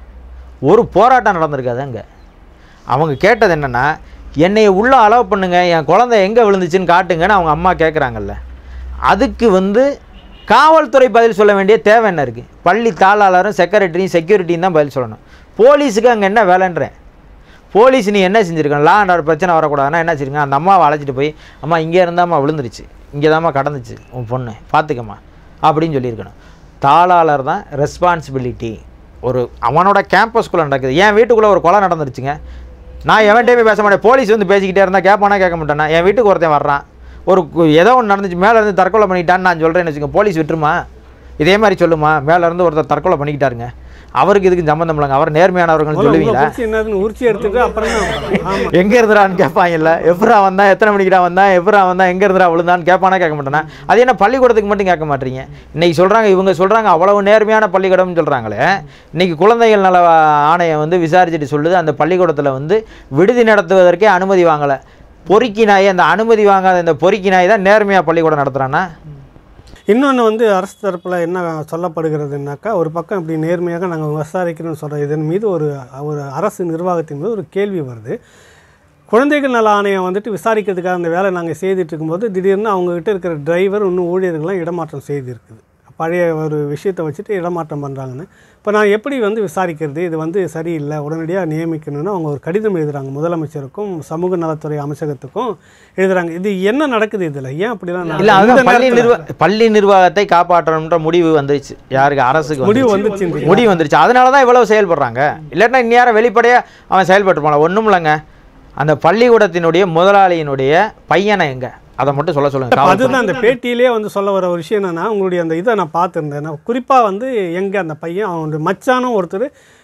ஒரு போராட்டம் நடந்திருக்காது அங்கே அவங்க கேட்டது என்னென்னா என்னைய உள்ளே அலோவ் பண்ணுங்க என் குழந்தை எங்கே விழுந்துச்சுன்னு காட்டுங்கன்னு அவங்க அம்மா கேட்குறாங்கல்ல அதுக்கு வந்து காவல்துறை பதில் சொல்ல வேண்டிய தேவை என்ன இருக்குது பள்ளி தாளாளரும் செக்ரட்டரியும் செக்யூரிட்டியும் தான் பதில் சொல்லணும் போலீஸுக்கு அங்கே என்ன வேலைன்றேன் போலீஸ் நீ என்ன செஞ்சுருக்கணும் லா அண்ட் ஆர்டர் பிரச்சனை வரக்கூடாதுன்னா என்ன செஞ்சுருங்க அந்த அம்மாவை அழைச்சிட்டு போய் அம்மா இங்கே இருந்தாம்மா விழுந்துருச்சு இங்கே தாம்மா கடந்துச்சு உன் பொண்ணு பார்த்துக்கம்மா அப்படின்னு சொல்லியிருக்கணும் தாளாளர் தான் ரெஸ்பான்சிபிலிட்டி ஒரு அவனோட கேம்பஸ்குள்ளே நடக்குது என் வீட்டுக்குள்ளே ஒரு கொலை நடந்துருச்சுங்க நான் எவன்கிட்டயுமே பேச மாட்டேன் போலீஸ் வந்து பேசிக்கிட்டே இருந்தால் கேட்பானா கேட்க மாட்டேனா என் வீட்டுக்கு ஒருத்தன் வர்றான் ஒரு கு- ஏதோ ஒன்று நடந்துச்சு மேலே இருந்து தற்கொலை பண்ணிட்டான்னு நான் சொல்கிறேன்னு வச்சுக்கோங்க போலீஸ் விட்டுருமா இதே மாதிரி சொல்லுமா மேலே இருந்து ஒருத்தர் தற்கொலை பண்ணிக்கிட்டாருங்க அவருக்கு இதுக்கு சம்மந்தம் இல்லைங்க அவர் நேர்மையானவர்கள்னு முதல்ல உங்களை சொல்லுவீங்களா பிடிச்சி என்னதுன்னு உரிச்சி எடுத்துட்டு அப்புறம் தான் ஆமாம் எங்க இருந்துறான்னு கேட்பாங்கல்ல எப்படா வந்தா எத்தனை மணிக்குடா வந்தா எப்படா வந்தா எங்க இருந்துடா விழுந்தான்னு கேட்பானா கேட்க மாட்டானா அது என்ன பள்ளிக்கூடத்துக்கு மட்டும் கேட்க மாட்டீங்க இன்னைக்கு சொல்றாங்க இவங்க சொல்றாங்க அவ்வளவு நேர்மையான பள்ளிக்கூடம்னு சொல்றாங்களே இன்னைக்கு குழந்தைகள் நல ஆணையம் வந்து விசாரிச்சுட்டு சொல்லுது அந்த பள்ளிக்கூடத்துல வந்து விடுதி நடத்துவதற்கே அனுமதி வாங்கல பொறுக்கி நாய் அந்த அனுமதி வாங்காத இந்த பொறுக்கி நாய் தான் நேர்மையா பள்ளிக்கூடம் நடத்துறானா இன்னொன்று வந்து அரசு தரப்பில் என்ன சொல்லப்படுகிறதுனாக்கா ஒரு பக்கம் இப்படி நேர்மையாக நாங்கள் விசாரிக்கிறோம்னு சொல்கிற இதன் மீது ஒரு ஒரு அரசு நிர்வாகத்தின் மீது ஒரு கேள்வி வருது குழந்தைகள் நல ஆணையம் வந்துட்டு விசாரிக்கிறதுக்காக அந்த வேலை நாங்கள் செய்துட்டு இருக்கும்போது திடீர்னு அவங்ககிட்ட இருக்கிற டிரைவர் இன்னும் ஊழியர்கள்லாம் இடமாற்றம் செய்திருக்குது பழைய ஒரு விஷயத்தை வச்சுட்டு இடமாற்றம் பண்ணுறாங்கன்னு இப்போ நான் எப்படி வந்து விசாரிக்கிறது இது வந்து சரியில்லை உடனடியாக நியமிக்கணும்னு அவங்க ஒரு கடிதம் எழுதுறாங்க முதலமைச்சருக்கும் சமூக நலத்துறை அமைச்சகத்துக்கும் எழுதுறாங்க இது என்ன நடக்குது இதில் ஏன் அப்படிலாம் இல்ல நடக்குது? இந்த அதுதான் பள்ளி நேரத்துல- நிர்வா பள்ளி நிர்வாகத்தை காப்பாற்றணும்ன்ற முடிவு வந்துருச்சு யாருக்கு அரசுக்கு முடிவு வந்துருச்சு. வந்துச்சு முடிவு வந்துருச்சு அதனால தான் இவ்வளவு செயல்படுறாங்க இல்லாட்டினா இந்நேரம் வெளிப்படையாக அவன் செயல்பட்டுருப்பான் ஒன்றும் இல்லைங்க அந்த பள்ளிக்கூடத்தினுடைய முதலாளியினுடைய பையனை எங்க அதை மட்டும் சொல்ல சொல்லுங்க காவல்துறை. அதுதான் அந்த பேட்டியிலே வந்து சொல்ல வர ஒரு விஷயம் என்னன்னா உங்களுடைய அந்த இதை நான் பார்த்துருந்தேன் நான் குறிப்பாக வந்து எங்கே அந்த பையன் அவனுடைய மச்சானும் ஒருத்தர்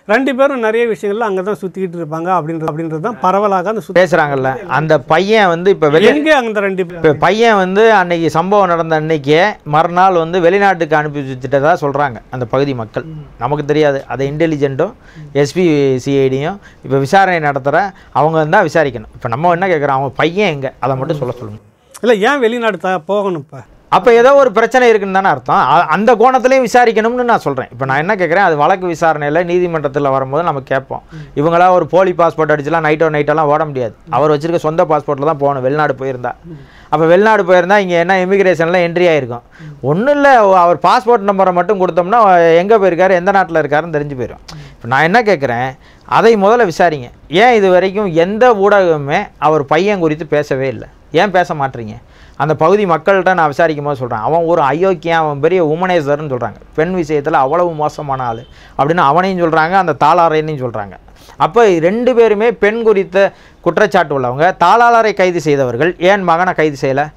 ரெண்டு பேரும் நிறைய விஷயங்கள்ல அங்கே தான் சுற்றிக்கிட்டு இருப்பாங்க அப்படின்றது அப்படின்றது தான் பரவலாக அந்த சுத்தி பேசுகிறாங்கல்ல அந்த பையன் வந்து இப்போ வெளியே எங்கே அந்த ரெண்டு பேர் இப்போ பையன் வந்து அன்னைக்கு சம்பவம் நடந்த அன்னைக்கே மறுநாள் வந்து வெளிநாட்டுக்கு அனுப்பி வச்சுட்டதா சொல்கிறாங்க அந்த பகுதி மக்கள் நமக்கு தெரியாது அதை இன்டெலிஜென்ட்டும் எஸ்பி சிஐடியும் இப்போ விசாரணை நடத்துகிற அவங்க தான் விசாரிக்கணும் இப்போ நம்ம என்ன கேட்குறோம் அவங்க பையன் எங்கே அதை மட்டும் சொல்ல சொல்லுங்க இல்லை ஏன் வெளிநாடு த போகணும் இப்போ அப்போ ஏதோ ஒரு பிரச்சனை இருக்குன்னு தானே அர்த்தம் அ- அந்த கோணத்துலையும் விசாரிக்கணும்னு நான் சொல்கிறேன் இப்போ நான் என்ன கேட்குறேன் அது வழக்கு விசாரணையில் நீதிமன்றத்தில் வரும்போது நம்ம கேட்போம் இவங்களா ஒரு போலி பாஸ்போர்ட் அடிச்சுலாம் நைட்டோ நைட்டெல்லாம் ஓட முடியாது அவர் வச்சிருக்க சொந்த பாஸ்போர்ட்டில் தான் போகணும் வெளிநாடு போயிருந்தா அப்போ வெளிநாடு போயிருந்தா இங்கே என்ன இமிகிரேஷனில் என்ட்ரி ஆயிருக்கும் ஒன்றும் இல்லை அவர் பாஸ்போர்ட் நம்பரை மட்டும் கொடுத்தோம்னா எங்கே போயிருக்காரு எந்த நாட்டில் இருக்காருன்னு தெரிஞ்சு போயிடும் இப்போ நான் என்ன கேட்குறேன் அதை முதல்ல விசாரிங்க ஏன் இது வரைக்கும் எந்த ஊடகமுமே அவர் பையன் குறித்து பேசவே இல்லை ஏன் பேச மாட்டீங்க அந்த பகுதி மக்கள்கிட்ட நான் விசாரிக்கும் போது சொல்கிறேன் அவன் ஒரு அயோக்கியன் அவன் பெரிய உமனேஸ்வரன் சொல்கிறாங்க பெண் விஷயத்தில் அவ்வளவு மோசமான ஆள் அப்படின்னு அவனையும் சொல்கிறாங்க அந்த தாளாரையும் சொல்கிறாங்க அப்போ ரெண்டு பேருமே பெண் குறித்த குற்றச்சாட்டு உள்ளவங்க தாளாளரை கைது செய்தவர்கள் ஏன் மகனை கைது செய்யலை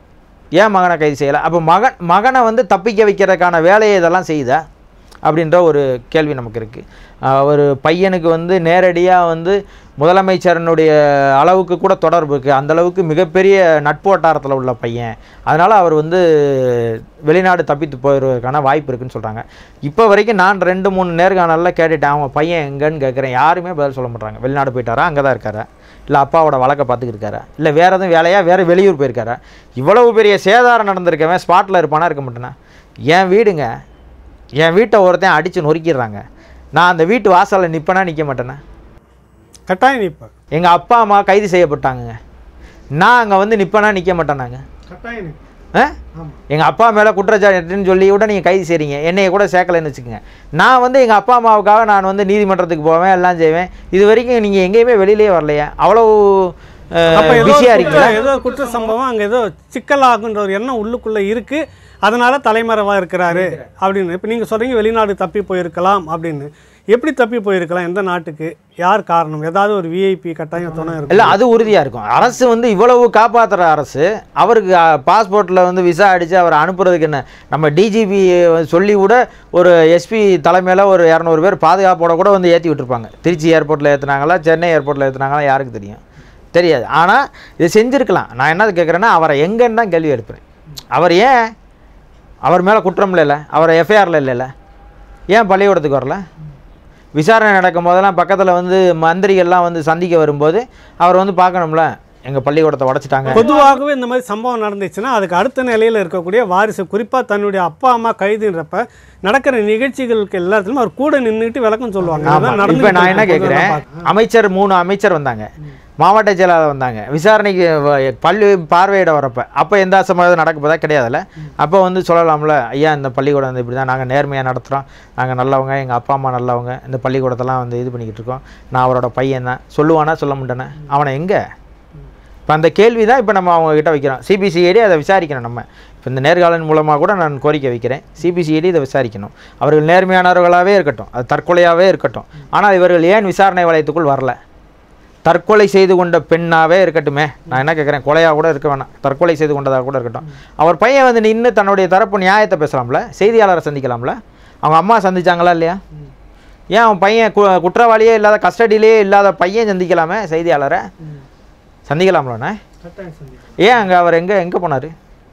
ஏன் மகனை கைது செய்யலை அப்போ மகன் மகனை வந்து தப்பிக்க வைக்கிறதுக்கான வேலையை இதெல்லாம் செய்தா அப்படின்ற ஒரு கேள்வி நமக்கு இருக்குது ஒரு பையனுக்கு வந்து நேரடியாக வந்து முதலமைச்சரனுடைய அளவுக்கு கூட தொடர்பு இருக்குது அந்த அளவுக்கு மிகப்பெரிய நட்பு வட்டாரத்தில் உள்ள பையன் அதனால் அவர் வந்து வெளிநாடு தப்பித்து போயிடுவதற்கான வாய்ப்பு இருக்குன்னு சொல்கிறாங்க இப்போ வரைக்கும் நான் ரெண்டு மூணு நேர்காணலில் கேட்டுட்டேன் அவன் பையன் எங்கன்னு கேட்குறேன் யாருமே பதில் சொல்ல மாட்டாங்க வெளிநாடு போயிட்டாரா அங்கே தான் இருக்காரா இல்லை அப்பாவோட வழக்கை பார்த்துக்கிருக்காரா இல்லை வேறு எதுவும் வேலையா வேறு வெளியூர் போயிருக்காரா இவ்வளவு பெரிய சேதாரம் நடந்திருக்கவன் ஸ்பாட்டில் இருப்பானா இருக்க மாட்டேனா என் வீடுங்க என் வீட்டை ஒருத்தன் அடித்து நொறுக்கிடுறாங்க நான் அந்த வீட்டு வாசலில் நிற்பேனா நிற்க மாட்டேனா கட்டாயம் இப்போ எங்கள் அப்பா அம்மா கைது செய்யப்பட்டாங்கங்க நான் அங்கே வந்து நிற்பேனா நிற்க மாட்டேனாங்க கட்டாயம் ஆ ஆமாம் எங்கள் அப்பா மேலே குற்றச்சாட்டுன்னு சொல்லி கூட நீங்கள் கைது செய்கிறீங்க என்னைய கூட சேர்க்கலைன்னு வச்சுக்கோங்க நான் வந்து எங்கள் அப்பா அம்மாவுக்காக நான் வந்து நீதிமன்றத்துக்கு போவேன் எல்லாம் செய்வேன் இது வரைக்கும் நீங்கள் எங்கேயுமே வெளியிலே வரலையா அவ்வளோ அப்போ ஏதோ பிஸியாக ஒரு இருக்கீங்களா குற்ற- ஏதோ ஒரு குற்ற சம்பவம் அங்கே ஏதோ சிக்கலாகுன்ற ஒரு எண்ணம் உள்ளுக்குள்ளே இருக்குது அதனால தலைமறைவாக இருக்கிறாரு அப்படின்னு இப்போ நீங்கள் சொல்கிறீங்க வெளிநாடு தப்பி போயிருக்கலாம் அப்படின்னு எப்படி தப்பி போயிருக்கலாம் எந்த நாட்டுக்கு யார் காரணம் ஏதாவது ஒரு விஐபி கட்டாயம் துணை இருக்கும் இல்லை அது உறுதியாக இருக்கும் அரசு வந்து இவ்வளவு காப்பாற்றுற அரசு அவருக்கு பாஸ்போர்ட்டில் வந்து விசா அடித்து அவரை அனுப்புறதுக்கு என்ன நம்ம டிஜிபி சொல்லி கூட ஒரு எஸ்பி தலைமையில் ஒரு இரநூறு பேர் பாதுகாப்போட கூட வந்து ஏற்றி விட்டுருப்பாங்க திருச்சி ஏர்போர்ட்டில் ஏற்றுனாங்களா சென்னை ஏர்போர்ட்டில் ஏற்றுனாங்களா யாருக்கு தெரியும் தெரியாது ஆனால் இதை செஞ்சுருக்கலாம் நான் என்ன கேட்குறேன்னா அவரை எங்கன்னு தான் கேள்வி எடுப்பேன் அவர் ஏன் அவர் மேலே குற்றம் இல்லைல்ல அவரை எஃப்ஐஆரில் இல்லைல்ல ஏன் பள்ளிக்கூடத்துக்கு வரல விசாரணை நடக்கும் போதெல்லாம் பக்கத்தில் வந்து மந்திரிகள்லாம் வந்து சந்திக்க வரும்போது அவர் வந்து பார்க்கணும்ல எங்கள் பள்ளிக்கூடத்தை உடச்சிட்டாங்க பொதுவாகவே இந்த மாதிரி சம்பவம் நடந்துச்சுன்னா அதுக்கு அடுத்த நிலையில் இருக்கக்கூடிய வாரிசு குறிப்பாக தன்னுடைய அப்பா அம்மா கைதுன்றப்ப நடக்கிற நிகழ்ச்சிகளுக்கு எல்லாத்துலையும் அவர் கூட நின்றுட்டு விளக்கம் சொல்லுவாங்க அதான் இப்போ நடந்துகிட்டு நான் என்ன இருக்கு. கேட்குறேன் அமைச்சர் மூணு அமைச்சர் வந்தாங்க மாவட்ட செயலாளர் வந்தாங்க விசாரணைக்கு வ- பள்ளி பார்வையிட வரப்ப அப்போ எந்த அசம்பாவிதம் நடக்க போதா கிடையாதுல்ல அப்போ வந்து சொல்லலாம்ல ஐயா இந்த பள்ளிக்கூடம் வந்து இப்படி தான் நாங்கள் நேர்மையாக நடத்துகிறோம் நாங்கள் நல்லவங்க எங்கள் அப்பா அம்மா நல்லவங்க இந்த பள்ளிக்கூடத்தெல்லாம் வந்து இது பண்ணிக்கிட்டு இருக்கோம் நான் அவரோட பையன் தான் சொல்லுவானா சொல்ல மாட்டேனே அவனை எங்கே இப்போ அந்த கேள்வி தான் இப்போ நம்ம அவங்க கிட்ட வைக்கிறோம் சிபிசிஐடி அதை விசாரிக்கணும் நம்ம இப்போ இந்த நேர்காணல் மூலமாக கூட நான் கோரிக்கை வைக்கிறேன் சிபிசிஐடி இதை விசாரிக்கணும் அவர்கள் நேர்மையானவர்களாகவே இருக்கட்டும் அது தற்கொலையாகவே இருக்கட்டும் ஆனால் இவர்கள் ஏன் விசாரணை வளையத்துக்குள் வரல தற்கொலை செய்து கொண்ட பெண்ணாவே இருக்கட்டுமே நான் என்ன கேட்குறேன் கொலையாக கூட இருக்க வேணாம் தற்கொலை செய்து கொண்டதாக கூட இருக்கட்டும் அவர் பையன் வந்து நின்று தன்னுடைய தரப்பு நியாயத்தை பேசலாம்ல செய்தியாளரை சந்திக்கலாம்ல அவங்க அம்மா சந்திச்சாங்களா இல்லையா ஏன் அவன் பையன் கு குற்றவாளியே இல்லாத கஸ்டடியிலே இல்லாத பையன் சந்திக்கலாமே செய்தியாளரை சந்திக்கலாம்லண்ணே ஏன் அங்கே அவர் எங்கே எங்கே போனார்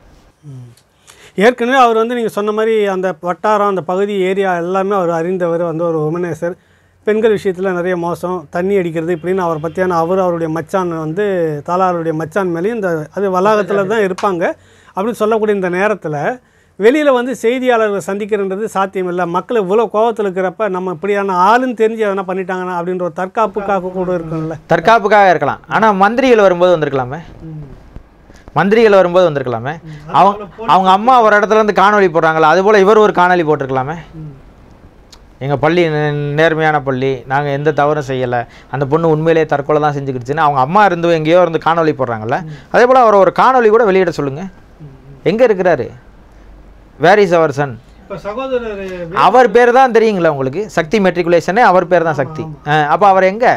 ஏற்கனவே அவர் வந்து நீங்கள் சொன்ன மாதிரி அந்த வட்டாரம் அந்த பகுதி ஏரியா எல்லாமே அவர் அறிந்தவர் வந்து ஒரு உமனேசர் பெண்கள் விஷயத்தில் நிறைய மோசம் தண்ணி அடிக்கிறது இப்படின்னு அவரை பற்றியான அவர் அவருடைய மச்சான் வந்து தாலாருடைய மச்சான் மேலேயும் இந்த அது வளாகத்தில் தான் இருப்பாங்க அப்படின்னு சொல்லக்கூடிய இந்த நேரத்தில் வெளியில் வந்து செய்தியாளர்கள் சந்திக்கிறன்றது சாத்தியம் இல்லை மக்கள் இவ்வளோ கோவத்தில் இருக்கிறப்ப நம்ம இப்படியான ஆளுன்னு தெரிஞ்சு எதனா பண்ணிட்டாங்கன்னா அப்படின்ற ஒரு தற்காப்புக்காக கூட இருக்கும்ல தற்காப்புக்காக இருக்கலாம் ஆனால் மந்திரிகள் வரும்போது வந்திருக்கலாமே மந்திரிகள் வரும்போது வந்திருக்கலாமே அவங்க அவங்க அம்மா ஒரு இடத்துல இருந்து காணொளி போடுறாங்களா அதுபோல் இவர் ஒரு காணொளி போட்டிருக்கலாமே எங்கள் பள்ளி நே- நேர்மையான பள்ளி நாங்கள் எந்த தவறும் செய்யலை அந்த பொண்ணு உண்மையிலேயே தற்கொலை தான் செஞ்சுக்கிடுச்சுன்னு அவங்க அம்மா இருந்து எங்கேயோ இருந்து காணொளி போடுறாங்கல்ல அதே போல் அவர் ஒரு காணொளி கூட வெளியிட சொல்லுங்கள் எங்கே இருக்கிறாரு வேர் இஸ் அவர் சன் இப்போ சகோதரர் அவர் பேர் தான் தெரியுங்களா உங்களுக்கு சக்தி மெட்ரிகுலேஷனே அவர் பேர் தான் சக்தி அப்போ அவர் எங்கே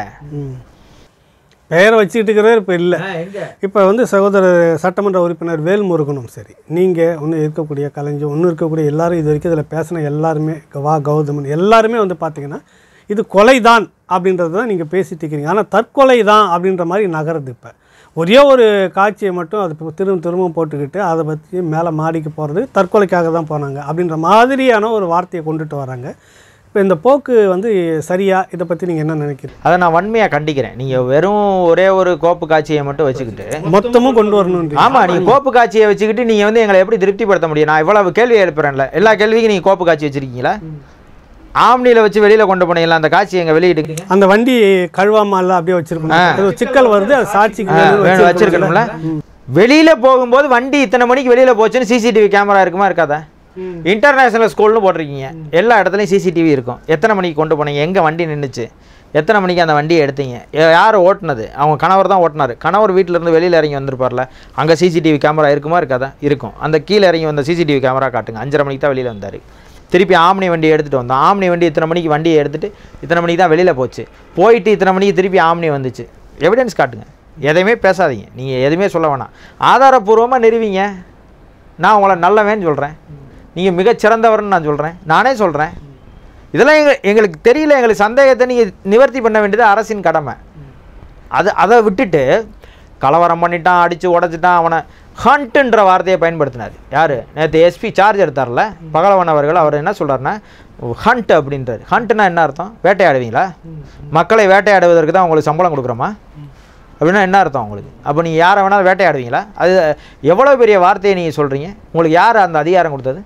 பெயரை வச்சுக்கிட்டு இருக்கிறவர் இப்போ இல்லை இப்போ வந்து சகோதரர் சட்டமன்ற உறுப்பினர் வேல்முருகனும் சரி நீங்கள் இன்னும் இருக்கக்கூடிய கலைஞர் இன்னும் இருக்கக்கூடிய எல்லாரும் இது வரைக்கும் இதில் பேசின எல்லாருமே வா கௌதமன் எல்லாருமே வந்து பார்த்தீங்கன்னா இது கொலை தான் அப்படின்றது தான் நீங்கள் பேசிட்டு இருக்கிறீங்க ஆனால் தற்கொலை தான் அப்படின்ற மாதிரி நகருது இப்போ ஒரே ஒரு காட்சியை மட்டும் அது இப்ப திரும்ப திரும்ப போட்டுக்கிட்டு அதை பற்றி மேலே மாடிக்கு போகிறது தற்கொலைக்காக தான் போனாங்க அப்படின்ற மாதிரியான ஒரு வார்த்தையை கொண்டுட்டு வராங்க இப்போ இந்த போக்கு வந்து சரியா இதை பற்றி நீங்கள் என்ன நினைக்கிறீங்க அதை நான் வன்மையாக கண்டிக்கிறேன் நீங்கள் வெறும் ஒரே ஒரு கோப்பு காட்சியை மட்டும் வச்சுக்கிட்டு மொத்தமும் கொண்டு வரணும் ஆமாம் நீங்கள் கோப்பு காட்சியை வச்சுக்கிட்டு நீங்கள் வந்து எங்களை எப்படி திருப்திப்படுத்த முடியும் நான் இவ்வளவு கேள்வி எழுப்புறேன்ல எல்லா கேள்விக்கும் நீங்கள் கோப்பு காட்சி வச்சிருக்கீங்களா ஆம்னியில் வச்சு வெளியில் கொண்டு போனீங்களா அந்த காட்சி எங்கள் வெளியிட்டு அந்த வண்டி கழுவாம எல்லாம் அப்படியே வச்சிருக்கணும் அது ஒரு சிக்கல் வருது அது சாட்சிக்கு வேணும் வேணும் வச்சிருக்கணும். வச்சிருக்கணும்ல வெளியில போகும்போது வண்டி இத்தனை மணிக்கு வெளியில போச்சுன்னு சிசிடிவி கேமரா இருக்குமா இருக்காதா இன்டர்நேஷனல் ஸ்கூல்னு போட்டிருக்கீங்க எல்லா இடத்துலையும் சிசிடிவி இருக்கும் எத்தனை மணிக்கு கொண்டு போனீங்க எங்கே வண்டி நின்றுச்சு எத்தனை மணிக்கு அந்த வண்டியை எடுத்தீங்க யா- யார் ஓட்டுனது அவங்க கணவர் தான் ஓட்டினார் கணவர் வீட்டில் இருந்து வெளியில் இறங்கி வந்திருப்பார்ல அங்கே சிசிடிவி கேமரா இருக்குமா இருக்காதா இருக்கும் அந்த கீழே இறங்கி வந்த சிசிடிவி கேமரா காட்டுங்க அஞ்சரை மணிக்கு தான் வெளியில் வந்தார் திருப்பி ஆம்னி வண்டியை எடுத்துகிட்டு வந்தோம் ஆம்னி வண்டி இத்தனை மணிக்கு வண்டியை எடுத்துட்டு இத்தனை மணிக்கு தான் வெளியில் போச்சு போயிட்டு இத்தனை மணிக்கு திருப்பி ஆம்னி வந்துச்சு எவிடன்ஸ் காட்டுங்க எதையுமே பேசாதீங்க நீங்கள் எதுவுமே சொல்ல வேணாம் ஆதாரப்பூர்வமாக நிறுவிங்க நான் உங்களை நல்லவேன்னு சொல்கிறேன் நீங்கள் மிகச்சிறந்தவர்னு நான் சொல்கிறேன் நானே சொல்கிறேன் இதெல்லாம் எங்க எங்களுக்கு தெரியல எங்களுக்கு சந்தேகத்தை நீங்கள் நிவர்த்தி பண்ண வேண்டியது அரசின் கடமை அது அதை விட்டுட்டு கலவரம் பண்ணிட்டான் அடித்து உடச்சிட்டான் அவனை ஹண்ட்டுன்ற வார்த்தையை பயன்படுத்தினார் யார் நேற்று எஸ்பி சார்ஜ் எடுத்தார்ல பகலவன் அவர்கள் அவர் என்ன சொல்கிறாருன்னா ஹண்ட் அப்படின்றார் ஹண்ட்னா என்ன அர்த்தம் வேட்டையாடுவீங்களா மக்களை வேட்டையாடுவதற்கு தான் உங்களுக்கு சம்பளம் கொடுக்குறோமா அப்படின்னா என்ன அர்த்தம் உங்களுக்கு அப்போ நீங்கள் யாரை வேணாலும் வேட்டையாடுவீங்களா அது எவ்வளோ பெரிய வார்த்தையை நீங்கள் சொல்கிறீங்க உங்களுக்கு யார் அந்த அதிகாரம் கொடுத்தது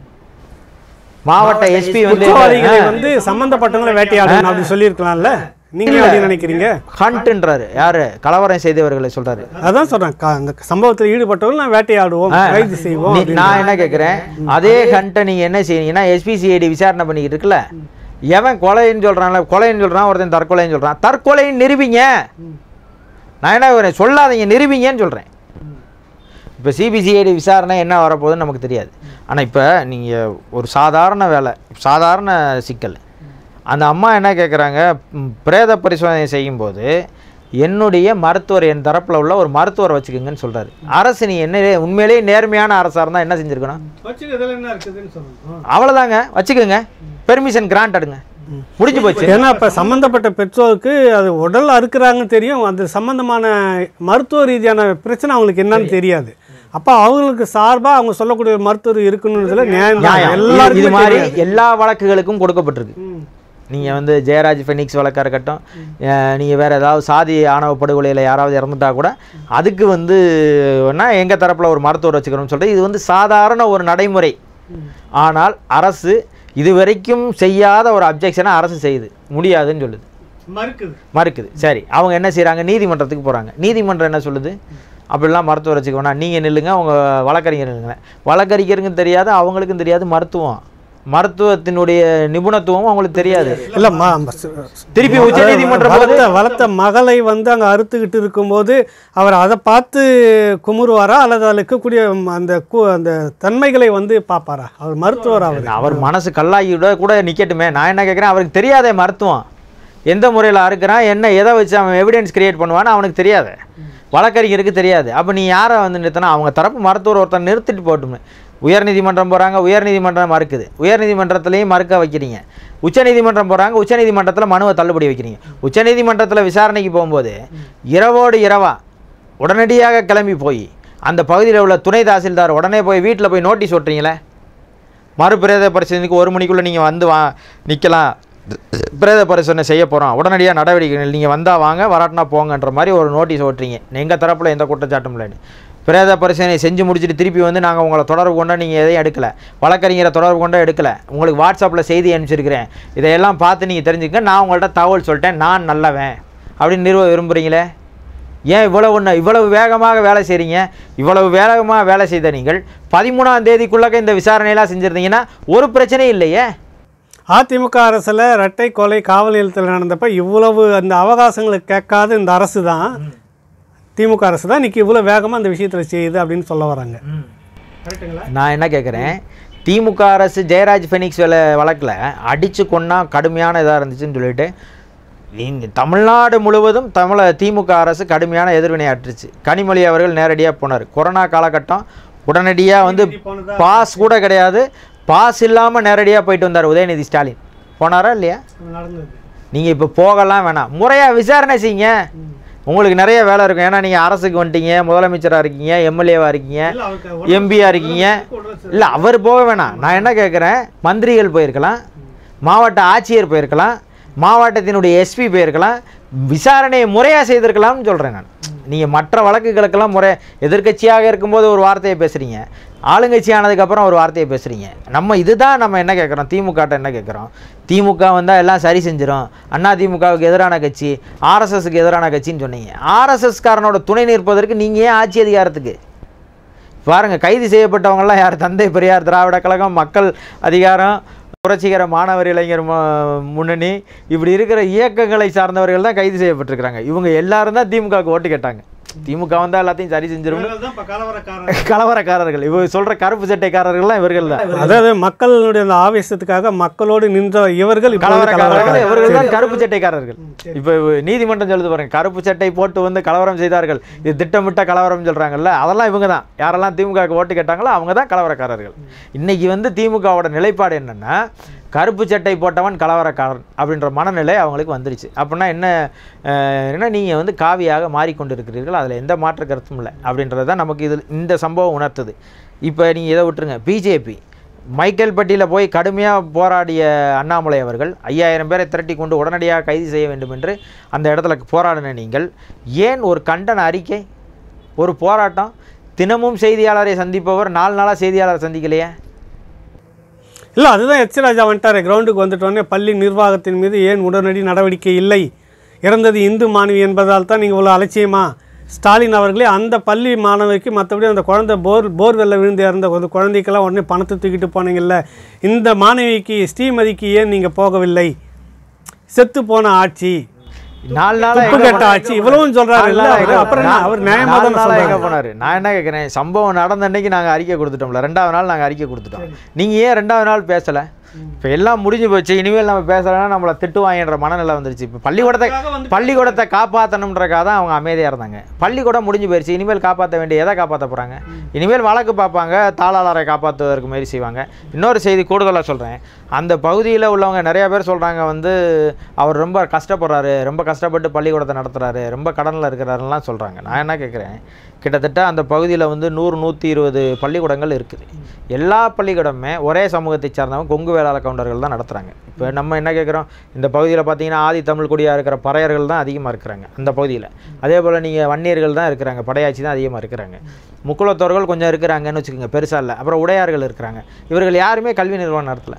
மாவட்ட எஸ்பி வந்து குற்றவாளிகளை வந்து சம்பந்தப்பட்டவங்களை வேட்டையாடணும் அப்படி சொல்லியிருக்கலாம்ல நீங்களே அப்படி நினைக்கிறீங்க ஹண்ட்ன்றாரு யாரு கலவரம் செய்தவர்களை சொல்றாரு அதான் சொல்றேன் க- அந்த சம்பவத்தில் ஈடுபட்டவர்கள் நான் வேட்டையாடுவோம் கைது செய்வோம் நீ- அப்படின்னு. நான் என்ன கேட்குறேன் அதே ஹண்ட்டை நீங்கள் என்ன செய்யறீங்கன்னா எஸ்பிசிஐடி விசாரணை பண்ணிக்கிட்டு இருக்குல்ல எவன் கொலைன்னு சொல்கிறான்ல கொலைன்னு சொல்கிறான் ஒருத்தன் தற்கொலைன்னு சொல்கிறான் தற்கொலைன்னு நிரூபிங்க நான் என்ன வரேன் சொல்லாதீங்க நிரூபிங்கன்னு சொல்கிறேன் இப்போ சிபிசிஐடி விசாரணை என்ன வரப்போகுதுன்னு நமக்கு தெரியாது ஆனால் இப்போ நீங்கள் ஒரு சாதாரண வேலை சாதாரண சிக்கல் அந்த அம்மா என்ன கேட்குறாங்க ம், பிரேத பரிசோதனை செய்யும்போது என்னுடைய மருத்துவர் என் தரப்பில் உள்ள ஒரு மருத்துவர் வச்சுக்கோங்கன்னு சொல்கிறாரு அரசு நீ என்ன உண்மையிலேயே நேர்மையான அரசாக இருந்தால் என்ன செஞ்சுருக்கணும் அவ்வளோதாங்க வச்சுக்கோங்க பெர்மிஷன் கிராண்ட் எடுங்க முடிஞ்சு போச்சு ஏன்னா இப்ப சம்பந்தப்பட்ட பெற்றோருக்கு அது உடல் அறுக்குறாங்கன்னு தெரியும் அந்த சம்பந்தமான மருத்துவ ரீதியான பிரச்சனை அவங்களுக்கு என்னன்னு தெரியாது அப்ப அவங்களுக்கு சார்பா அவங்க சொல்லக்கூடிய மருத்துவர் இருக்கணும்ன்றதுல நியாயம் தான். நியாயம். இது- இது எல்லாருக்குமே மாதிரி தெரியாது. எல்லா வழக்குகளுக்கும் கொடுக்கப்பட்டிருக்கு நீங்கள் வந்து ஜெயராஜ் ஃபெனிக்ஸ் வழக்காக இருக்கட்டும் நீங்கள் வேறு ஏதாவது சாதி ஆணவ படுகொலையில் யாராவது இறந்துட்டா கூட அதுக்கு வந்து வேணா எங்கள் தரப்பில் ஒரு மருத்துவர் வச்சுக்கணும்னு சொல்லிட்டு இது வந்து சாதாரண ஒரு நடைமுறை ஆனால் அரசு இதுவரைக்கும் செய்யாத ஒரு அப்ஜெக்ஷனை அரசு செய்யுது முடியாதுன்னு சொல்லுது மறுக்குது சரி அவங்க என்ன செய்கிறாங்க நீதிமன்றத்துக்கு போகிறாங்க நீதிமன்றம் என்ன சொல்லுது அப்படிலாம் மருத்துவர் வச்சுக்க வேணாம் நீங்கள் நில்லுங்க அவங்க வழக்கறிஞர் நில்லுங்க வழக்கறிஞருக்கும் தெரியாது அவங்களுக்கும் தெரியாது மருத்துவம் மருத்துவத்தினுடைய நிபுணத்துவம் அவங்களுக்கு தெரியாது இல்ல ம- ம- ச- திருப்பி உச்ச நீதிமன்றம் போது வளர்த்த வளர்த்த மகளை வந்து அங்க அறுத்துக்கிட்டு இருக்கும்போது அவர் அதை பார்த்து குமுறுவாரா அல்லது அதில் இருக்கக்கூடிய அந்த கு- அந்த தன்மைகளை வந்து பார்ப்பாரா அவர் மருத்துவர் அவர் அவர் மனசு கல்லாகிவிட கூட நிற்கட்டுமே நான் என்ன கேட்குறேன் அவருக்கு தெரியாதே மருத்துவம் எந்த முறையில் அறுக்கிறான் என்ன எதை வச்சு அவன் எவிடன்ஸ் கிரியேட் பண்ணுவான்னு அவனுக்கு தெரியாது வழக்கறிஞருக்கு தெரியாது அப்போ நீ யாரை வந்து நிறுத்தினா அவங்க தரப்பு மருத்துவர் ஒருத்தர் நிறுத்திட்டு போட்டுமே உயர்நீதிமன்றம் போகிறாங்க உயர்நீதிமன்றம் மறுக்குது உயர்நீதிமன்றத்துலேயும் மறுக்க வைக்கிறீங்க உச்சநீதிமன்றம் போகிறாங்க உச்சநீதிமன்றத்தில் மனுவை தள்ளுபடி வைக்கிறீங்க உச்சநீதிமன்றத்தில் விசாரணைக்கு போகும்போது இரவோடு இரவா உடனடியாக கிளம்பி போய் அந்த பகுதியில் உள்ள துணை தாசில்தார் உடனே போய் வீட்டில் போய் நோட்டீஸ் ஒட்டுறீங்களே மறுபிரேத பரிசோதனைக்கு ஒரு மணிக்குள்ளே நீங்கள் வந்து வா நிற்கலாம் பிரேத பரிசோதனை செய்ய போகிறோம் உடனடியாக நடவடிக்கை நீங்கள் வந்தால் வாங்க வராட்டினா போங்கன்ற மாதிரி ஒரு நோட்டீஸ் ஓட்டுறீங்க எங்கள் தரப்பில் எந்த குற்றச்சாட்டும் இல்லைன்னு பிரேத பரிசோதனை செஞ்சு முடிச்சுட்டு திருப்பி வந்து நாங்கள் உங்களை தொடர்பு கொண்டா நீங்கள் எதையும் எடுக்கலை வழக்கறிஞரை தொடர்பு கொண்டா எடுக்கலை உங்களுக்கு வாட்ஸ்அப்பில் செய்தி அனுப்பிச்சிருக்கிறேன் இதையெல்லாம் பார்த்து நீங்கள் தெரிஞ்சுக்க நான் உங்கள்கிட்ட தகவல் சொல்லிட்டேன் நான் நல்லவன் அப்படின்னு நிறுவ விரும்புகிறீங்களே ஏன் இவ்வளவு ந- இவ்வளவு வேகமாக வேலை செய்கிறீங்க இவ்வளவு வேகமாக வேலை செய்த நீங்கள் பதிமூணாம் தேதிக்குள்ளக்க இந்த விசாரணையெல்லாம் செஞ்சுருந்தீங்கன்னா ஒரு பிரச்சனையும் இல்லையே அதிமுக அரசில் இரட்டை கொலை காவல் நிலையத்தில் நடந்தப்ப இவ்வளவு அந்த அவகாசங்களை கேட்காத இந்த அரசு தான் திமுக அரசு தான் இன்னைக்கு இவ்வளோ வேகமாக அந்த விஷயத்தில் செய்யுது அப்படின்னு சொல்ல வராங்க நான் என்ன கேட்குறேன் திமுக அரசு ஜெயராஜ் ஃபெனிக்ஸ் வேலை வழக்கில் அடித்து கொன்னா கடுமையான இதாக இருந்துச்சுன்னு சொல்லிட்டு நீங்கள் தமிழ்நாடு முழுவதும் தமிழ திமுக அரசு கடுமையான எதிர்வினை ஆற்றுச்சு கனிமொழி அவர்கள் நேரடியாக போனார் கொரோனா காலகட்டம் உடனடியாக வந்து பாஸ் கூட கிடையாது பாஸ் இல்லாமல் நேரடியாக போயிட்டு வந்தார் உதயநிதி ஸ்டாலின் போனாரா இல்லையா நீங்கள் இப்போ போகலாம் வேணாம் முறையாக விசாரணை செய்யுங்க உங்களுக்கு நிறைய வேலை இருக்கும் ஏன்னா நீங்கள் அரசுக்கு வந்துட்டீங்க முதலமைச்சராக இருக்கீங்க எம்எல்ஏவாக இருக்கீங்க எம்பியாக இருக்கீங்க இல்லை அவர் போக வேணாம் நான் என்ன கேட்குறேன் மந்திரிகள் போயிருக்கலாம் மாவட்ட ஆட்சியர் போயிருக்கலாம் மாவட்டத்தினுடைய எஸ்பி போயிருக்கலாம் விசாரணையை முறையாக செய்திருக்கலாம்னு சொல்கிறேன் நான் நீங்கள் மற்ற வழக்குகளுக்கெல்லாம் முறை எதிர்க்கட்சியாக இருக்கும்போது ஒரு வார்த்தையை பேசுகிறீங்க ஆளுங்கட்சி ஆனதுக்கப்புறம் ஒரு வார்த்தையை பேசுகிறீங்க நம்ம இதுதான் நம்ம என்ன கேட்குறோம் திமுகட்ட என்ன கேட்குறோம் திமுக வந்தால் எல்லாம் சரி செஞ்சிடும் அண்ணா திமுகவுக்கு எதிரான கட்சி ஆர்எஸ்எஸ்க்கு எதிரான கட்சின்னு சொன்னீங்க ஆர்எஸ்எஸ்காரனோட துணை நிற்பதற்கு நீங்கள் ஏன் ஆட்சி அதிகாரத்துக்கு பாருங்க கைது செய்யப்பட்டவங்கெல்லாம் யார் தந்தை பெரியார் திராவிட கழகம் மக்கள் அதிகாரம் புரட்சிகர மாணவர் இளைஞர் மு- முன்னணி இப்படி இருக்கிற இயக்கங்களை சார்ந்தவர்கள் தான் கைது செய்யப்பட்டிருக்கிறாங்க இவங்க எல்லாரும் தான் திமுகவுக்கு ஓட்டு கேட்டாங்க திமுக வந்தால் எல்லாத்தையும் சரி செஞ்சிரும் கலவரக்காரர்கள் இவங்க சொல்ற கருப்பு சட்டைக்காரர்கள்லாம் இவர்கள் தான் அதாவது மக்களுடைய அந்த ஆவேசத்துக்காக மக்களோடு நின்ற இவர்கள் இப்பொழுது கலவரக்காரர்கள் கலவரக்காரர்கள். இவர்கள் தான் கருப்பு சட்டைக்காரர்கள் இப்போ நீதிமன்றம் சொல்லுது பாருங்க கருப்பு சட்டை போட்டு வந்து கலவரம் செய்தார்கள் இது திட்டமிட்ட கலவரம் சொல்றாங்கல்ல அதெல்லாம் இவங்க தான் யாரெல்லாம் திமுகவுக்கு ஓட்டு கேட்டாங்களோ அவங்க தான் கலவரக்காரர்கள் இன்னைக்கு வந்து திமுகவோட நிலைப்பாடு என்னன்னா கருப்பு சட்டை போட்டவன் கலவரக்காரன் அப்படின்ற மனநிலை அவங்களுக்கு வந்துருச்சு அப்படின்னா என்ன அஹ், என்ன நீங்கள் வந்து காவியாக மாறிக்கொண்டிருக்கிறீர்கள் அதில் எந்த மாற்று கருத்தும் இல்லை அப்படின்றது தான் நமக்கு இதில் இந்த சம்பவம் உணர்த்துது இப்போ நீங்கள் இதை விட்டுருங்க பிஜேபி மைக்கேல்பட்டியில் போய் கடுமையாக போராடிய அண்ணாமலை அவர்கள் ஐயாயிரம் பேரை திரட்டி கொண்டு உடனடியாக கைது செய்ய வேண்டும் என்று அந்த இடத்துல போராடின நீங்கள் ஏன் ஒரு கண்டன அறிக்கை ஒரு போராட்டம் தினமும் செய்தியாளரை சந்திப்பவர் நாலு நாளாக செய்தியாளரை சந்திக்கலையே இல்லை அதுதான் எச் ராஜா வந்துட்டாரு கிரவுண்டுக்கு வந்துட்டோடனே பள்ளி நிர்வாகத்தின் மீது ஏன் உடனடி நடவடிக்கை இல்லை இறந்தது இந்து மாணவி என்பதால் தான் நீங்கள் இவ்வளோ அலட்சியமா ஸ்டாலின் அவர்களே அந்த பள்ளி மாணவிக்கு மற்றபடி அந்த குழந்தை போர் போர்வெல்ல விழுந்து இறந்த அந்த குழந்தைக்கெல்லாம் உடனே பணத்தை தூக்கிட்டு போனீங்கல்ல இந்த மாணவிக்கு ஸ்ரீமதிக்கு ஏன் நீங்கள் போகவில்லை செத்து போன ஆட்சி நாலு நாளா துப்பு எங்க கட்ட போனாரு? ஆட்சி இவ்வளவும் சொல்றாரு நாலு இல்ல நாளா அவரு. எங்க அப்புறம் என்ன? போனாரு? அவர் நியாயமா நாலு தானே நாளா எங்க சொல்றாரு. போனாரு நான் என்ன கேட்குறேன் சம்பவம் நடந்த அன்னைக்கு நாங்கள் அறிக்கை கொடுத்துட்டோம்ல ரெண்டாவது நாள் நாங்கள் அறிக்கை கொடுத்துட்டோம் நீங்கள் ஏன் ரெண்டாவது நாள் பேசலை இப்போ எல்லாம் முடிஞ்சு போச்சு இனிமேல் நம்ம பேசலைன்னா நம்மளை திட்டுவாங்கன்ற மனநிலை வந்துருச்சு இப்போ பள்ளிக்கூடத்தை பள்ளிக்கூடத்தை காப்பாற்றணுன்றக்காக தான் அவங்க அமைதியாக இருந்தாங்க பள்ளிக்கூடம் முடிஞ்சு போயிடுச்சு இனிமேல் காப்பாற்ற வேண்டிய எதை காப்பாற்ற போகிறாங்க இனிமேல் வழக்கு பார்ப்பாங்க தாளாளரை காப்பாற்றுவதற்கு மாரி செய்வாங்க இன்னொரு செய்தி கூடுதலாக சொல்கிறேன் அந்த பகுதியில் உள்ளவங்க நிறைய பேர் சொல்கிறாங்க வந்து அவர் ரொம்ப கஷ்டப்படுறாரு ரொம்ப கஷ்டப்பட்டு பள்ளிக்கூடத்தை நடத்துகிறாரு ரொம்ப கடனில் இருக்கிறாருலாம் சொல்கிறாங்க நான் என்ன கேட்குறேன் கிட்டத்தட்ட அந்த பகுதியில் வந்து நூறு நூற்றி இருபது பள்ளிக்கூடங்கள் இருக்குது எல்லா பள்ளிக்கூடமுமே ஒரே சமூகத்தை சார்ந்தவங்க கொங்கு வேளாள கவுண்டர்கள் தான் நடத்துகிறாங்க இப்போ நம்ம என்ன கேட்குறோம் இந்த பகுதியில் பார்த்தீங்கன்னா ஆதி தமிழ் குடியாக இருக்கிற பறையர்கள் தான் அதிகமாக இருக்கிறாங்க அந்த பகுதியில் அதே போல் நீங்கள் வன்னியர்கள் தான் இருக்கிறாங்க படையாச்சி தான் அதிகமாக இருக்கிறாங்க முக்குளத்தோர்கள் கொஞ்சம் இருக்கிறாங்கன்னு வச்சுக்கோங்க பெருசாக இல்லை அப்புறம் உடையார்கள் இருக்கிறாங்க இவர்கள் யாருமே கல்வி நிறுவனம் நடத்தலை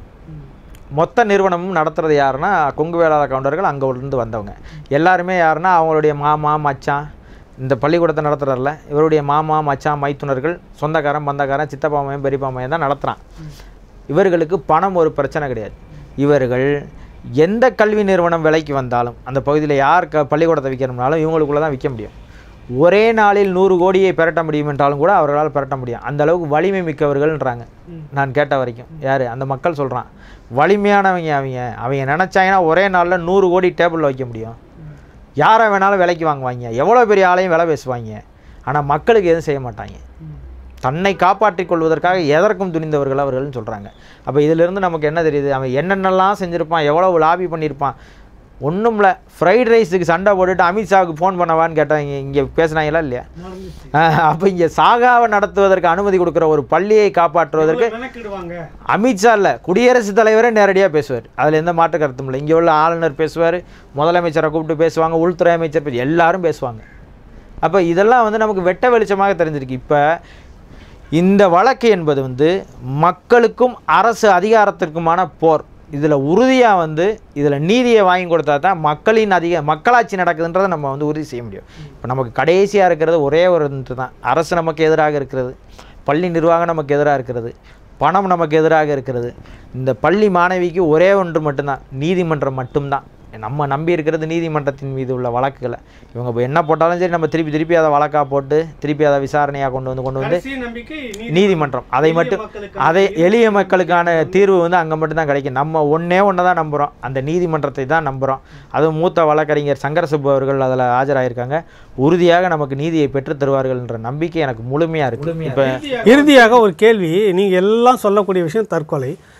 மொத்த நிறுவனமும் நடத்துறது யாருன்னா கொங்கு வேளாள கவுண்டர்கள் அங்கே இருந்து வந்தவங்க எல்லாருமே யாருன்னா அவங்களுடைய மாமா மச்சான் இந்த பள்ளிக்கூடத்தை நடத்துகிறார்ல இவருடைய மாமா மச்சான் மைத்துனர்கள் சொந்தக்காரன் பந்தக்காரன் சித்தப்பா மையம் பெரியப்பா மையம் தான் நடத்துகிறான் இவர்களுக்கு பணம் ஒரு பிரச்சனை கிடையாது இவர்கள் எந்த கல்வி நிறுவனம் விலைக்கு வந்தாலும் அந்த பகுதியில் யார் க பள்ளிக்கூடத்தை விற்கணும்னாலும் இவங்களுக்குள்ள தான் விற்க முடியும் ஒரே நாளில் நூறு கோடியை பெரட்ட முடியும் என்றாலும் கூட அவர்களால் பெரட்ட முடியும் அந்த அளவுக்கு வலிமை மிக்கவர்கள்ன்றாங்க நான் கேட்ட வரைக்கும் யார் அந்த மக்கள் சொல்கிறான் வலிமையானவங்க அவங்க அவங்க நினச்சாங்கன்னா ஒரே நாளில் நூறு கோடி டேபிளில் வைக்க முடியும் யாரை வேணாலும் விலைக்கு வாங்குவாங்க எவ்வளோ பெரிய ஆளையும் விலை பேசுவாங்க ஆனால் மக்களுக்கு எதுவும் செய்ய மாட்டாங்க தன்னை காப்பாற்றிக் கொள்வதற்காக எதற்கும் துணிந்தவர்கள் அவர்கள்னு சொல்கிறாங்க அப்போ இதிலிருந்து நமக்கு என்ன தெரியுது அவன் என்னென்னலாம் செஞ்சுருப்பான் எவ்வளவு லாபி பண்ணியிருப்பான் ஒன்றும் இல்லை ஃப்ரைட் ரைஸுக்கு சண்டை போட்டுட்டு அமித்ஷாவுக்கு ஃபோன் பண்ணவான்னு கேட்டாங்க இங்கே பேசுனாங்களா இல்லையா அப்போ இங்கே சாகாவை நடத்துவதற்கு அனுமதி கொடுக்குற ஒரு பள்ளியை காப்பாற்றுவதற்கு அமித்ஷா இல்லை குடியரசுத் தலைவரே நேரடியாக பேசுவார் அதில் எந்த மாற்று கருத்தும் இல்லை இங்கே உள்ள ஆளுநர் பேசுவார் முதலமைச்சரை கூப்பிட்டு பேசுவாங்க உள்துறை அமைச்சர் பேசு எல்லாரும் பேசுவாங்க அப்போ இதெல்லாம் வந்து நமக்கு வெட்ட வெளிச்சமாக தெரிஞ்சிருக்கு இப்போ இந்த வழக்கு என்பது வந்து மக்களுக்கும் அரசு அதிகாரத்திற்குமான போர் இதில் உறுதியாக வந்து இதில் நீதியை வாங்கி கொடுத்தா தான் மக்களின் அதிக மக்களாட்சி நடக்குதுன்றதை நம்ம வந்து உறுதி செய்ய முடியும் இப்போ நமக்கு கடைசியாக இருக்கிறது ஒரே ஒரு ஒன்று தான் அரசு நமக்கு எதிராக இருக்கிறது பள்ளி நிர்வாகம் நமக்கு எதிராக இருக்கிறது பணம் நமக்கு எதிராக இருக்கிறது இந்த பள்ளி மாணவிக்கு ஒரே ஒன்று மட்டும்தான் நீதிமன்றம் மட்டும்தான் நம்ம நம்பி இருக்கிறது நீதிமன்றத்தின் மீது உள்ள வழக்குகளை இவங்க இப்போ என்ன போட்டாலும் சரி நம்ம திருப்பி திருப்பி அதை வழக்காக போட்டு திருப்பி அதை விசாரணையாக கொண்டு வந்து கொண்டு வந்து நீதிமன்றம் அதை மட்டும் அதை எளிய மக்களுக்கான தீர்வு வந்து அங்கே மட்டும்தான் கிடைக்கும் நம்ம ஒன்றே ஒன்று தான் நம்புகிறோம் அந்த நீதிமன்றத்தை தான் நம்புகிறோம் அதுவும் மூத்த வழக்கறிஞர் சங்கர சுப்பு அவர்கள் அதில் ஆஜராயிருக்காங்க உறுதியாக நமக்கு நீதியை பெற்றுத் தருவார்கள் என்ற நம்பிக்கை எனக்கு முழுமையாக இருக்குது இப்போ இறுதியாக ஒரு கேள்வி நீங்கள் எல்லாம் சொல்லக்கூடிய விஷயம் தற்கொலை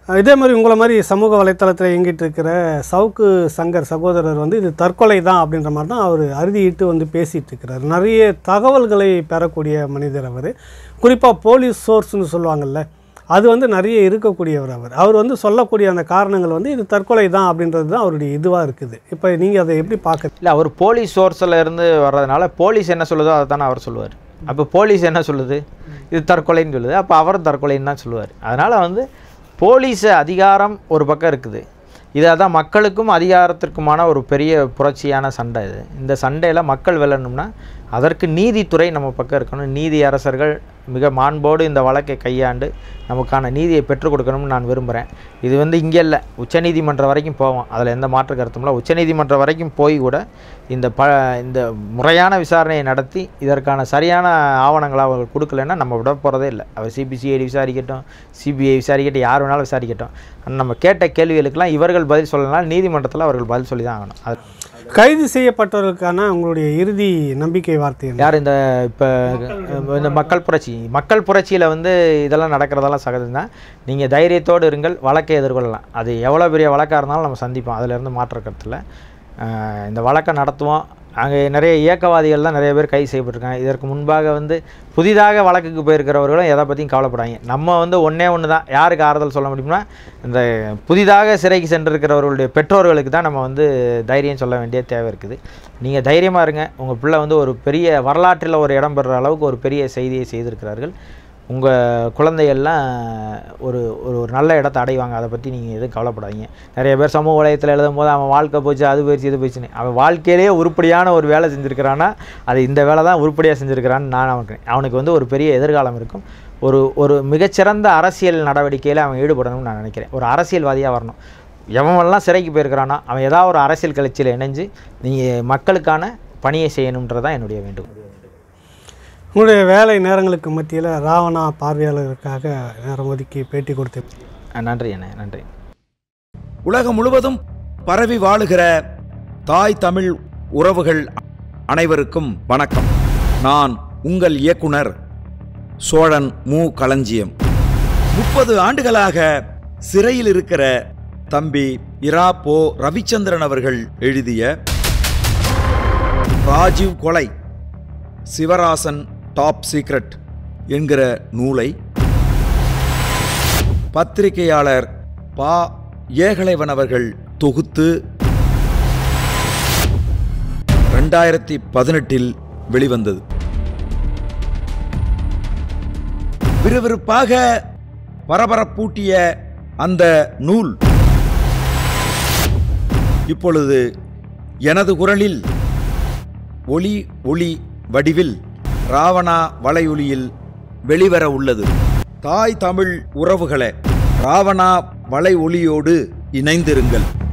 இதே மாதிரி உங்களை மாதிரி சமூக வலைத்தளத்தில் இயங்கிட்டு இருக்கிற சவுக்கு சங்கர் சகோதரர் வந்து இது தற்கொலை தான் அப்படின்ற மாதிரி தான் அவர் அறுதியிட்டு வந்து பேசிகிட்டு இருக்கிறார் நிறைய தகவல்களை பெறக்கூடிய மனிதர் அவர் குறிப்பாக போலீஸ் சோர்ஸ்னு சொல்லுவாங்கல்ல அது வந்து நிறைய இருக்கக்கூடியவர் அவர் அவர் வந்து சொல்லக்கூடிய அந்த காரணங்கள் வந்து இது தற்கொலை தான் அப்படின்றது தான் அவருடைய இதுவாக இருக்குது இப்போ நீங்கள் அதை எப்படி பார்க்க இல்லை அவர் போலீஸ் சோர்ஸில் இருந்து வர்றதுனால போலீஸ் என்ன சொல்லுதோ அதை தானே அவர் சொல்லுவார் அப்போ போலீஸ் என்ன சொல்லுது இது தற்கொலைன்னு சொல்லுது அப்போ அவரும் தற்கொலைன்னு தான் சொல்லுவார் அதனால் வந்து போலீஸ் அதிகாரம் ஒரு பக்கம் இருக்குது இது அதான் மக்களுக்கும் அதிகாரத்திற்குமான ஒரு பெரிய புரட்சியான சண்டை இது இந்த சண்டையில் மக்கள் வெல்லணும்னா அதற்கு நீதித்துறை நம்ம பக்கம் இருக்கணும் நீதி அரசர்கள் மிக மாண்போடு இந்த வழக்கை கையாண்டு நமக்கான நீதியை பெற்றுக் கொடுக்கணும்னு நான் விரும்புகிறேன் இது வந்து இங்கே இல்லை உச்சநீதிமன்றம் வரைக்கும் போவோம் அதில் எந்த மாற்று கருத்தும் இல்லை உச்சநீதிமன்றம் வரைக்கும் போய் கூட இந்த ப இந்த முறையான விசாரணையை நடத்தி இதற்கான சரியான ஆவணங்களை அவங்க கொடுக்கலன்னா நம்ம விட போகிறதே இல்லை அவர் சிபிசிஐடி விசாரிக்கட்டும் சிபிஐ விசாரிக்கட்டும் யார் வேணாலும் விசாரிக்கட்டும் ஆனா நம்ம கேட்ட கேள்விகளுக்கெல்லாம் இவர்கள் பதில் சொல்லலாம் நீதிமன்றத்தில் அவர்கள் பதில் சொல்லி தான் ஆகணும் அது கைது செய்யப்பட்டவர்களுக்கான உங்களுடைய இறுதி நம்பிக்கை வார்த்தை என்ன யார் இந்த இப்போ இந்த மக்கள் புரட்சி மக்கள் புரட்சியில் வந்து இதெல்லாம் நடக்கிறதெல்லாம் சகஜம் தான் நீங்கள் தைரியத்தோடு இருங்கள் வழக்கை எதிர்கொள்ளலாம் அது எவ்வளோ பெரிய வழக்காக இருந்தாலும் நம்ம சந்திப்போம் அதிலேருந்து மாற்ற கருத்தில் இந்த வழக்கை நடத்துவோம் அங்கே நிறைய இயக்கவாதிகள் தான் நிறைய பேர் கைது செய்யப்பட்டிருக்காங்க இதற்கு முன்பாக வந்து புதிதாக வழக்குக்கு போயிருக்கிறவர்களும் எதை பற்றியும் கவலைப்படாங்க நம்ம வந்து ஒன்றே ஒன்று தான் யாருக்கு ஆறுதல் சொல்ல முடியும்னா இந்த புதிதாக சிறைக்கு சென்றிருக்கிறவர்களுடைய பெற்றோர்களுக்கு தான் நம்ம வந்து தைரியம் சொல்ல வேண்டிய தேவை இருக்குது நீங்கள் தைரியமாக இருங்க உங்கள் பிள்ளை வந்து ஒரு பெரிய வரலாற்றில் ஒரு இடம் பெறுற அளவுக்கு ஒரு பெரிய செய்தியை செய்திருக்கிறார்கள் உங்கள் குழந்தைகள்லாம் ஒரு ஒரு ஒரு நல்ல இடத்த அடைவாங்க அதை பற்றி நீங்கள் எதுவும் கவலைப்படாதீங்க நிறைய பேர் சமூக வலையத்தில் எழுதும் போது அவன் வாழ்க்கை போச்சு அது போயிடுச்சு இது போயிடுச்சுன்னு அவன் வாழ்க்கையிலேயே உருப்படியான ஒரு வேலை செஞ்சுருக்கிறான்னா அது இந்த வேலை தான் உருப்படியாக செஞ்சுருக்கிறான்னு நான் அவனுக்கு அவனுக்கு வந்து ஒரு பெரிய எதிர்காலம் இருக்கும் ஒரு ஒரு மிகச்சிறந்த அரசியல் நடவடிக்கையில் அவன் ஈடுபடணும்னு நான் நினைக்கிறேன் ஒரு அரசியல்வாதியாக வரணும் எவன்லாம் சிறைக்கு போயிருக்கிறானோ அவன் ஏதாவது ஒரு அரசியல் கட்சியில் இணைஞ்சு நீங்கள் மக்களுக்கான பணியை செய்யணுன்றதான் என்னுடைய வேண்டுகோள் உங்களுடைய வேலை நேரங்களுக்கு மத்தியில் ராவணா பார்வையாளருக்காக நேரம் ஒதுக்கி பேட்டி கொடுத்து அஹ் நன்றி அண்ணே நன்றி உலகம் முழுவதும் பரவி வாழுகிற தாய் தமிழ் உறவுகள் அனைவருக்கும் வணக்கம் நான் உங்கள் இயக்குனர் சோழன் மு களஞ்சியம் முப்பது ஆண்டுகளாக சிறையில் இருக்கிற தம்பி இரா போ ரவிச்சந்திரன் அவர்கள் எழுதிய ராஜீவ் கொலை சிவராசன் டாப் சீக்ரெட் என்கிற நூலை பத்திரிகையாளர் பா ஏகலைவன் அவர்கள் தொகுத்து ரெண்டாயிரத்தி பதினெட்டில் வெளிவந்தது விறுவிறுப்பாக பரபரப்பூட்டிய அந்த நூல் இப்பொழுது எனது குரலில் ஒளி ஒளி வடிவில் ராவணா வலையொலியில் வெளிவர உள்ளது தாய் தமிழ் உறவுகளே ராவணா வலை ஒளியோடு இணைந்திருங்கள்